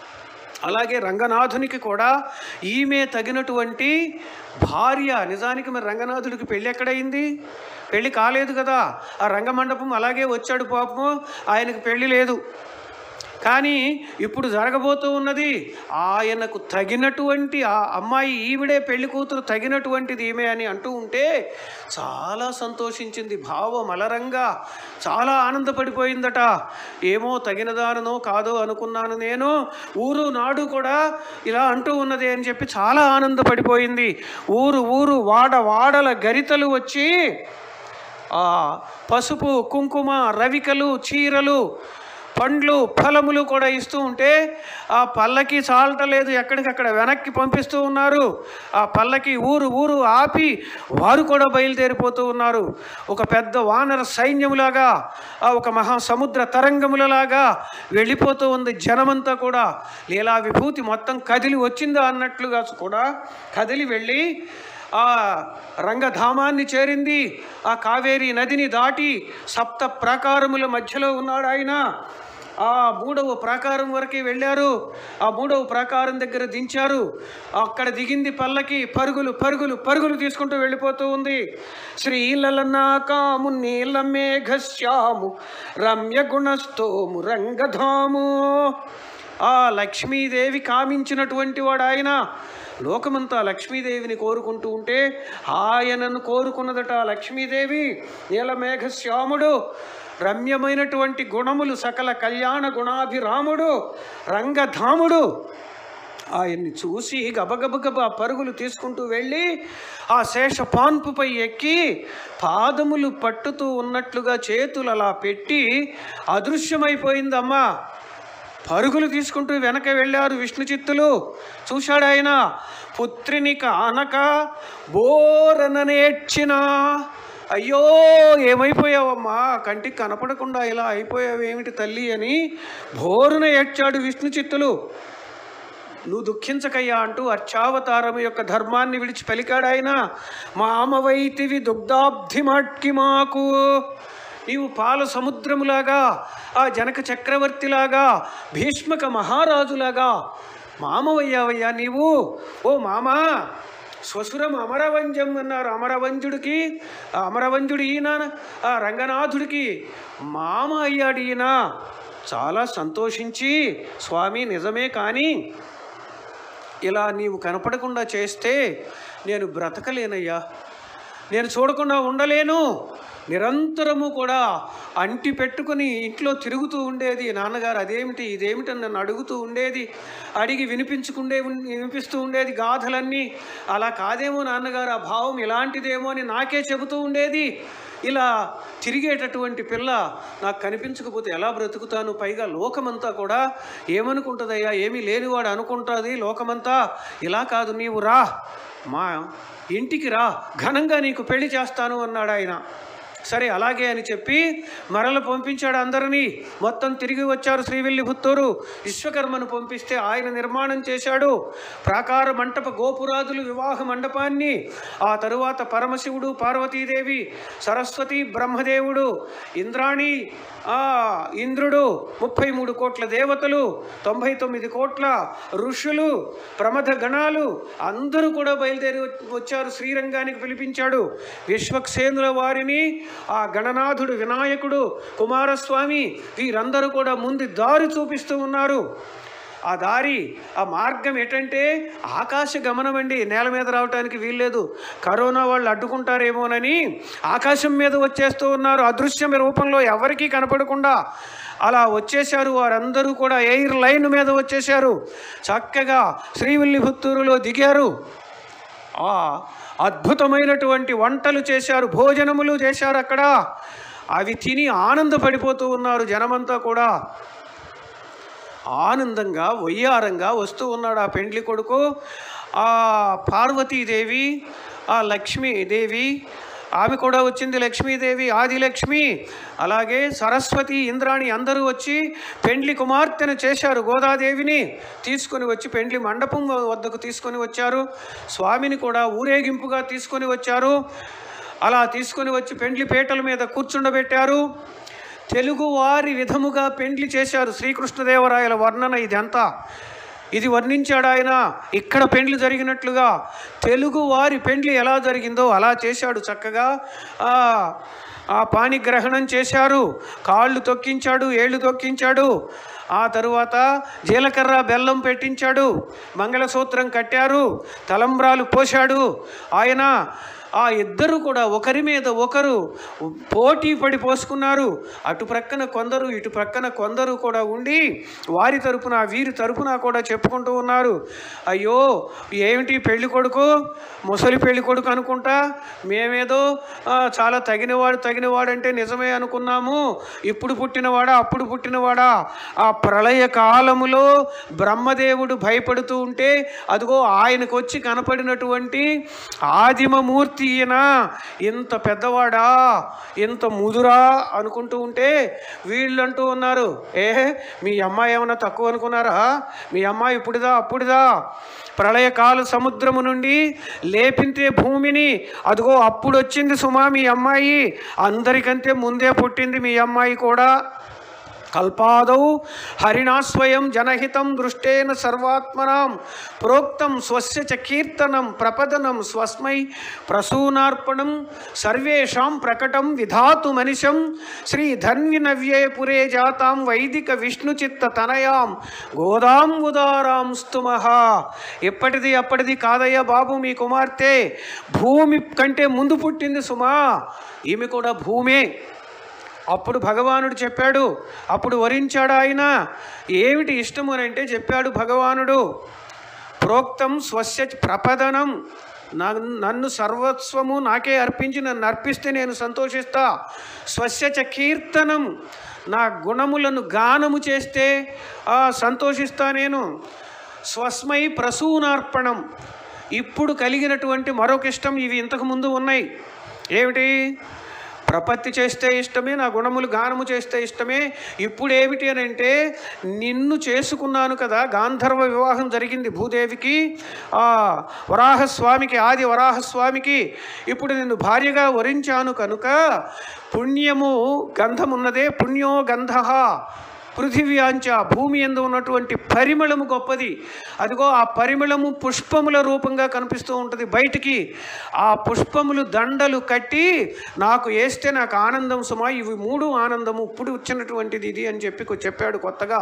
అలాగే రంగనాథునికి కూడా ఈమె తగినటువంటి భార్య నిజానికి మరి రంగనాథుడికి పెళ్ళి ఎక్కడైంది పెళ్ళి కాలేదు కదా ఆ రంగమండపం అలాగే వచ్చాడు పాపము ఆయనకు పెళ్ళి లేదు కానీ ఇప్పుడు జరగబోతూ ఉన్నది ఆయనకు తగినటువంటి ఆ అమ్మాయి ఈవిడే పెళ్లి కూతురు తగినటువంటిది ఈమె అని అంటూ ఉంటే చాలా సంతోషించింది భావం అలరంగా చాలా ఆనందపడిపోయిందట ఏమో తగినదానో కాదో అనుకున్నాను నేను ఊరు నాడు కూడా ఇలా అంటూ ఉన్నది అని చెప్పి చాలా ఆనందపడిపోయింది ఊరు ఊరు వాడ వాడల గరితలు వచ్చి ఆ పసుపు కుంకుమ రవికలు చీరలు పండ్లు ఫలములు కూడా ఇస్తూ ఉంటే ఆ పల్లకి చాలటలేదు ఎక్కడికక్కడ వెనక్కి పంపిస్తూ ఉన్నారు ఆ పల్లకి ఊరు ఊరు ఆపి వారు కూడా బయలుదేరిపోతూ ఉన్నారు ఒక పెద్ద వానర సైన్యములాగా ఆ ఒక మహా సముద్ర తరంగములలాగా వెళ్ళిపోతూ ఉంది జనమంతా కూడా లీలా విభూతి మొత్తం కదిలి వచ్చిందా అన్నట్లుగా కూడా కదిలి వెళ్ళి ఆ రంగధామాన్ని చేరింది ఆ కావేరీ నదిని దాటి సప్త ప్రాకారముల మధ్యలో ఉన్నాడు ఆయన ఆ మూడవ ప్రాకారం వరకు వెళ్ళారు ఆ మూడవ ప్రాకారం దగ్గర దించారు అక్కడ దిగింది పల్లకి పరుగులు పరుగులు పరుగులు తీసుకుంటూ వెళ్ళిపోతూ ఉంది శ్రీలలనాకాము నీల మేఘశ్యాము రమ్య గుణస్థోము రంగధాము ఆ లక్ష్మీదేవి కామించినటువంటి వాడు ఆయన లోకమంతా లక్ష్మీదేవిని కోరుకుంటూ ఉంటే ఆయనను కోరుకున్నదట ఆ లక్ష్మీదేవి నీలమేఘశ్యాముడు రమ్యమైనటువంటి గుణములు సకల కళ్యాణ గుణాభిరాముడు రంగధాముడు ఆయన్ని చూసి గబగబగబ పరుగులు తీసుకుంటూ వెళ్ళి ఆ శేష పాన్పుపై ఎక్కి పాదములు పట్టుతూ ఉన్నట్లుగా చేతులు అలా పెట్టి అదృశ్యమైపోయిందమ్మా పరుగులు తీసుకుంటూ వెనక వెళ్ళారు విష్ణు చిత్తులు చూశాడు ఆయన పుత్రిని కానక బోరననేర్చిన అయ్యో ఏమైపోయావమ్మా కంటికి కనపడకుండా ఇలా అయిపోయావేమిటి తల్లి అని బోరున ఏడ్చాడు విష్ణు చిత్తులు నువ్వు దుఃఖించకయ్యా అంటూ అర్చావతారం యొక్క ధర్మాన్ని విడిచి పలికాడు ఆయన మామవైతివి దుగ్ధాబ్ధి మాట్కి మాకు నీవు పాల సముద్రములాగా ఆ జనక చక్రవర్తిలాగా భీష్మక మహారాజులాగా మామవయ్యావయ్యా నీవు ఓ మామా స్వసురం అమరవంజం అన్నారు అమరవంజుడికి ఆ అమరవంజుడు ఈయన ఆ రంగనాథుడికి మామ అయ్యాడు ఈయన చాలా సంతోషించి స్వామి నిజమే కానీ ఇలా నీవు కనపడకుండా చేస్తే నేను బ్రతకలేనయ్యా నేను చూడకుండా ఉండలేను నిరంతరము కూడా అంటి పెట్టుకుని ఇంట్లో తిరుగుతూ ఉండేది నాన్నగారు అదేమిటి ఇదేమిటి అని నన్ను అడుగుతూ ఉండేది అడిగి వినిపించుకుండే ఉన్- వినిపిస్తూ ఉండేది గాథలన్నీ అలా కాదేమో నాన్నగారు ఆ భావం ఇలాంటిదేమో అని నాకే చెబుతూ ఉండేది ఇలా తిరిగేటటువంటి పిల్ల నాకు కనిపించకపోతే ఎలా బ్రతుకుతాను పైగా లోకమంతా కూడా ఏమనుకుంటుందయ్యా ఏమీ లేనివాడు అనుకుంటుంది లోకమంతా ఇలా కాదు నీవు రా మా ఇంటికి రా ఘనంగా నీకు పెళ్లి చేస్తాను అన్నాడు ఆయన సరే అలాగే అని చెప్పి మరల పంపించాడు అందరినీ మొత్తం తిరిగి వచ్చారు శ్రీవిల్లి పుత్తూరు విశ్వకర్మను పంపిస్తే ఆయన నిర్మాణం చేశాడు ప్రాకార మంటప గోపురాదులు వివాహ మండపాన్ని ఆ తరువాత పరమశివుడు పార్వతీదేవి సరస్వతి బ్రహ్మదేవుడు ఇంద్రాణి ఆ ఇంద్రుడు ముప్పై మూడు కోట్ల దేవతలు తొంభై తొమ్మిది కోట్ల ఋషులు ప్రమథ గణాలు అందరూ కూడా బయలుదేరి వచ్చ- వచ్చారు శ్రీరంగానికి పిలిపించాడు విశ్వక్సేనుల వారిని ఆ గణనాథుడు వినాయకుడు కుమారస్వామి వీరందరూ కూడా ముందు దారి చూపిస్తూ ఉన్నారు ఆ దారి ఆ మార్గం ఎటంటే ఆకాశ గమనం అండి నేల మీద రావడానికి వీల్లేదు కరోనా వాళ్ళు అడ్డుకుంటారేమోనని ఆకాశం మీద వచ్చేస్తూ ఉన్నారు అదృశ్యం రూపంలో ఎవరికీ కనపడకుండా అలా వచ్చేశారు వారందరూ కూడా ఎయిర్ లైన్ మీద వచ్చేశారు చక్కగా శ్రీవిల్లిపుత్తూరులో దిగారు ఆ అద్భుతమైనటువంటి వంటలు చేశారు భోజనములు చేశారు అక్కడ అవి తిని ఆనందపడిపోతూ ఉన్నారు జనమంతా కూడా ఆనందంగా వయ్యారంగా వస్తూ ఉన్నాడు ఆ పెండ్లి కొడుకు ఆ పార్వతీదేవి ఆ లక్ష్మీదేవి ఆమె కూడా వచ్చింది లక్ష్మీదేవి ఆదిలక్ష్మి అలాగే సరస్వతి ఇంద్రాణి అందరూ వచ్చి పెండ్లి కుమార్తెను చేశారు గోదాదేవిని తీసుకొని వచ్చి పెండ్లి మండపం వద్దకు తీసుకొని వచ్చారు స్వామిని కూడా ఊరేగింపుగా తీసుకొని వచ్చారు అలా తీసుకొని వచ్చి పెండ్లి పీటల మీద కూర్చుండబెట్టారు తెలుగు వారి విధముగా పెండ్లి చేశారు శ్రీకృష్ణదేవరాయల వర్ణన ఇదంతా ఇది వర్ణించాడు ఆయన ఇక్కడ పెండ్లి జరిగినట్లుగా తెలుగు వారి పెండ్లి ఎలా జరిగిందో అలా చేశాడు చక్కగా ఆ, ఆ పాణిగ్రహణం చేశారు కాళ్ళు తొక్కించాడు ఏళ్ళు తొక్కించాడు ఆ తరువాత జీలకర్ర బెల్లం పెట్టించాడు మంగళసూత్రం కట్టారు తలంబ్రాలు పోశాడు ఆయన ఆ ఇద్దరు కూడా ఒకరి మీద ఒకరు పోటీ పడి పోసుకున్నారు అటు ప్రక్కన కొందరు ఇటు ప్రక్కన కొందరు కూడా ఉండి వారి తరపున వీరి తరపున కూడా చెప్పుకుంటూ ఉన్నారు అయ్యో ఏమిటి పెళ్లి కొడుకు ముసలి పెళ్లి కొడుకు అనుకుంటా మేమేదో ఆ, చాలా తగినవాడు తగినవాడంటే నిజమే అనుకున్నాము ఇప్పుడు పుట్టినవాడా అప్పుడు పుట్టినవాడా ఆ ప్రళయ కాలములో బ్రహ్మదేవుడు భయపడుతూ ఉంటే అదిగో ఆయనకు వచ్చి కనపడినటువంటి ఆదిమమూర్తి ఈయన ఇంత పెద్దవాడా ఇంత ముదురా అనుకుంటూ ఉంటే వీళ్ళంటూ ఉన్నారు ఏ మీ అమ్మాయి ఏమన్నా తక్కువ అనుకున్నారా మీ అమ్మాయి ఇప్పుడుదా అప్పుడుదా ప్రళయకాల సముద్రము నుండి లేపింతే భూమిని అదిగో అప్పుడు వచ్చింది సుమా మీ అమ్మాయి అందరికంటే ముందే పుట్టింది మీ అమ్మాయి కూడా కల్పాదౌ హరిణా స్వయం జనహితం దృష్టేన సర్వాత్మనాం ప్రోక్తం స్వస్య చ కీర్తనం ప్రపదనం స్వస్మై ప్రసూనార్పణం సర్వేషాం ప్రకటం విధాతు మనిషం శ్రీ ధన్వినవ్యే పురే జాతాం వైదిక విష్ణుచిత్త తనయాం గోదాం ఉదారాం స్తుమః ఎప్పటిది అప్పటిది కాదయ్యా బాబు మీ కుమార్తె భూమి కంటే ముందు పుట్టింది సుమా ఈమె కూడా భూమే అప్పుడు భగవానుడు చెప్పాడు అప్పుడు వరించాడు ఆయన ఏమిటి ఇష్టము అని అంటే చెప్పాడు భగవానుడు ప్రోక్తం స్వస్య ప్రపదనం నన్ను నన్ను సర్వస్వము నాకే అర్పించి నన్ను అర్పిస్తే నేను సంతోషిస్తా స్వస్య చ కీర్తనం నా గుణములను గానము చేస్తే ఆ, సంతోషిస్తా నేను స్వస్మై ప్రసూనార్పణం ఇప్పుడు కలిగినటువంటి మరొక ఇష్టం ఇవి ఇంతకు ముందు ఉన్నాయి ఏమిటి ప్రపత్తి చేస్తే ఇష్టమే నా గుణములు గానము చేస్తే ఇష్టమే ఇప్పుడు ఏమిటి అని అంటే నిన్ను చేసుకున్నాను కదా గాంధర్వ వివాహం జరిగింది భూదేవికి ఆ వరాహస్వామికి ఆది వరాహస్వామికి ఇప్పుడు నిన్ను భార్యగా వరించాను కనుక పుణ్యము గంధమున్నదే పుణ్యో గంధ పృథివ్యాంచ భూమి ఎందు ఉన్నటువంటి పరిమళము గొప్పది అదిగో ఆ పరిమళము పుష్పముల రూపంగా కనిపిస్తూ ఉంటుంది బయటికి ఆ పుష్పములు దండలు కట్టి నాకు వేస్తే నాకు ఆనందం సుమా ఇవి మూడు ఆనందము ఇప్పుడు వచ్చినటువంటిది ఇది అని చెప్పి కొ- చెప్పాడు కొత్తగా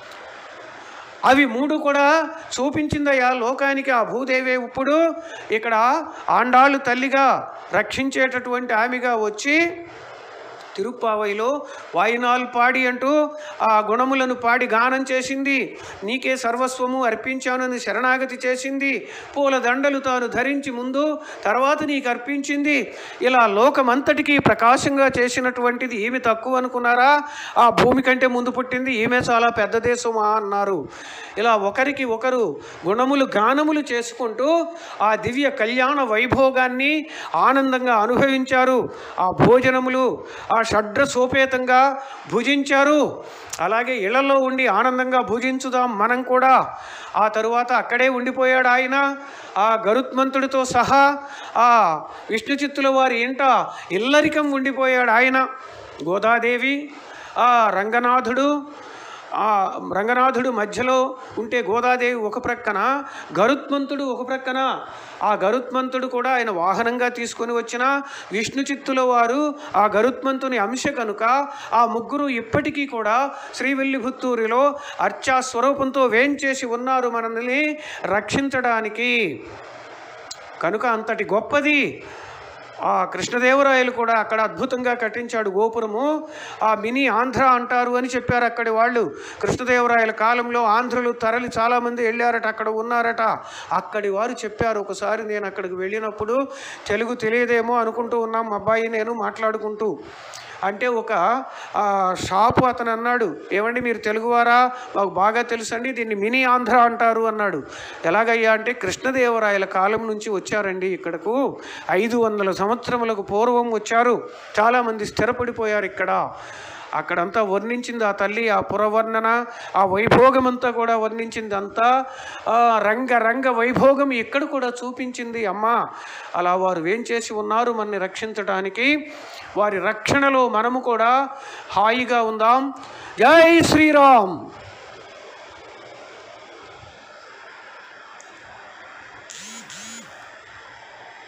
అవి మూడు కూడా చూపించిందయ్యా లోకానికి ఆ భూదేవి ఇప్పుడు ఇక్కడ ఆండాళ్ళు తల్లిగా రక్షించేటటువంటి ఆమెగా వచ్చి తిరుప్పావైలో వాయినాలు పాడి అంటూ ఆ గుణములను పాడి గానం చేసింది నీకే సర్వస్వము అర్పించానని శరణాగతి చేసింది పూల దండలు తాను ధరించి ముందు తర్వాత నీకు అర్పించింది ఇలా లోకమంతటికీ ప్రకాశంగా చేసినటువంటిది ఈమె తక్కువ అనుకున్నారా ఆ భూమి కంటే ముందు పుట్టింది ఈమె చాలా పెద్ద దేశమా అన్నారు ఇలా ఒకరికి ఒకరు గుణములు గానములు చేసుకుంటూ ఆ దివ్య కళ్యాణ వైభోగాన్ని ఆనందంగా అనుభవించారు ఆ భోజనములు ఆ షడ్ర సోపేతంగా భుజించారు అలాగే ఇళ్లలో ఉండి ఆనందంగా భుజించుదాం మనం కూడా ఆ తరువాత అక్కడే ఉండిపోయాడు ఆయన ఆ గరుత్మంతుడితో సహా ఆ విష్ణు చిత్తుల వారి ఇంట ఇల్లరికం ఉండిపోయాడు ఆయన గోదాదేవి ఆ రంగనాథుడు ఆ రంగనాథుడు మధ్యలో ఉంటే గోదాదేవి ఒక ప్రక్కన గరుత్మంతుడు ఒక ప్రక్కన ఆ గరుత్మంతుడు కూడా ఆయన వాహనంగా తీసుకొని వచ్చిన విష్ణు చిత్తుల వారు ఆ గరుత్మంతుని అంశ కనుక ఆ ముగ్గురు ఇప్పటికీ కూడా శ్రీవిల్లిపుత్తూరులో అర్చా స్వరూపంతో వేంచేసి ఉన్నారు మనల్ని రక్షించడానికి కనుక అంతటి గొప్పది ఆ కృష్ణదేవరాయలు కూడా అక్కడ అద్భుతంగా కట్టించాడు గోపురము ఆ మినీ ఆంధ్ర అంటారు అని చెప్పారు అక్కడి వాళ్ళు కృష్ణదేవరాయల కాలంలో ఆంధ్రులు తరలి చాలామంది వెళ్ళారట అక్కడ ఉన్నారట అక్కడి వారు చెప్పారు ఒకసారి నేను అక్కడికి వెళ్ళినప్పుడు తెలుగు తెలియదేమో అనుకుంటూ ఉన్నాం మా అబ్బాయి నేను మాట్లాడుకుంటూ అంటే ఒక ఆ, షాపు అతను అన్నాడు ఏమండి మీరు తెలుగువారా మాకు బాగా తెలుసండి దీన్ని మినీ ఆంధ్ర అంటారు అన్నాడు ఎలాగయ్యా అంటే కృష్ణదేవరాయల కాలం నుంచి వచ్చారండి ఇక్కడకు ఐదు వందల సంవత్సరములకు పూర్వం వచ్చారు చాలామంది స్థిరపడిపోయారు ఇక్కడ అక్కడంతా వర్ణించింది ఆ తల్లి ఆ పురవర్ణన ఆ వైభోగం అంతా కూడా వర్ణించింది అంతా ఆ రంగ రంగ వైభోగం ఇక్కడ కూడా చూపించింది అమ్మ అలా వారు ఏం చేసి ఉన్నారు మనని రక్షించడానికి వారి రక్షణలో మనము కూడా హాయిగా ఉందాం జై శ్రీరామ్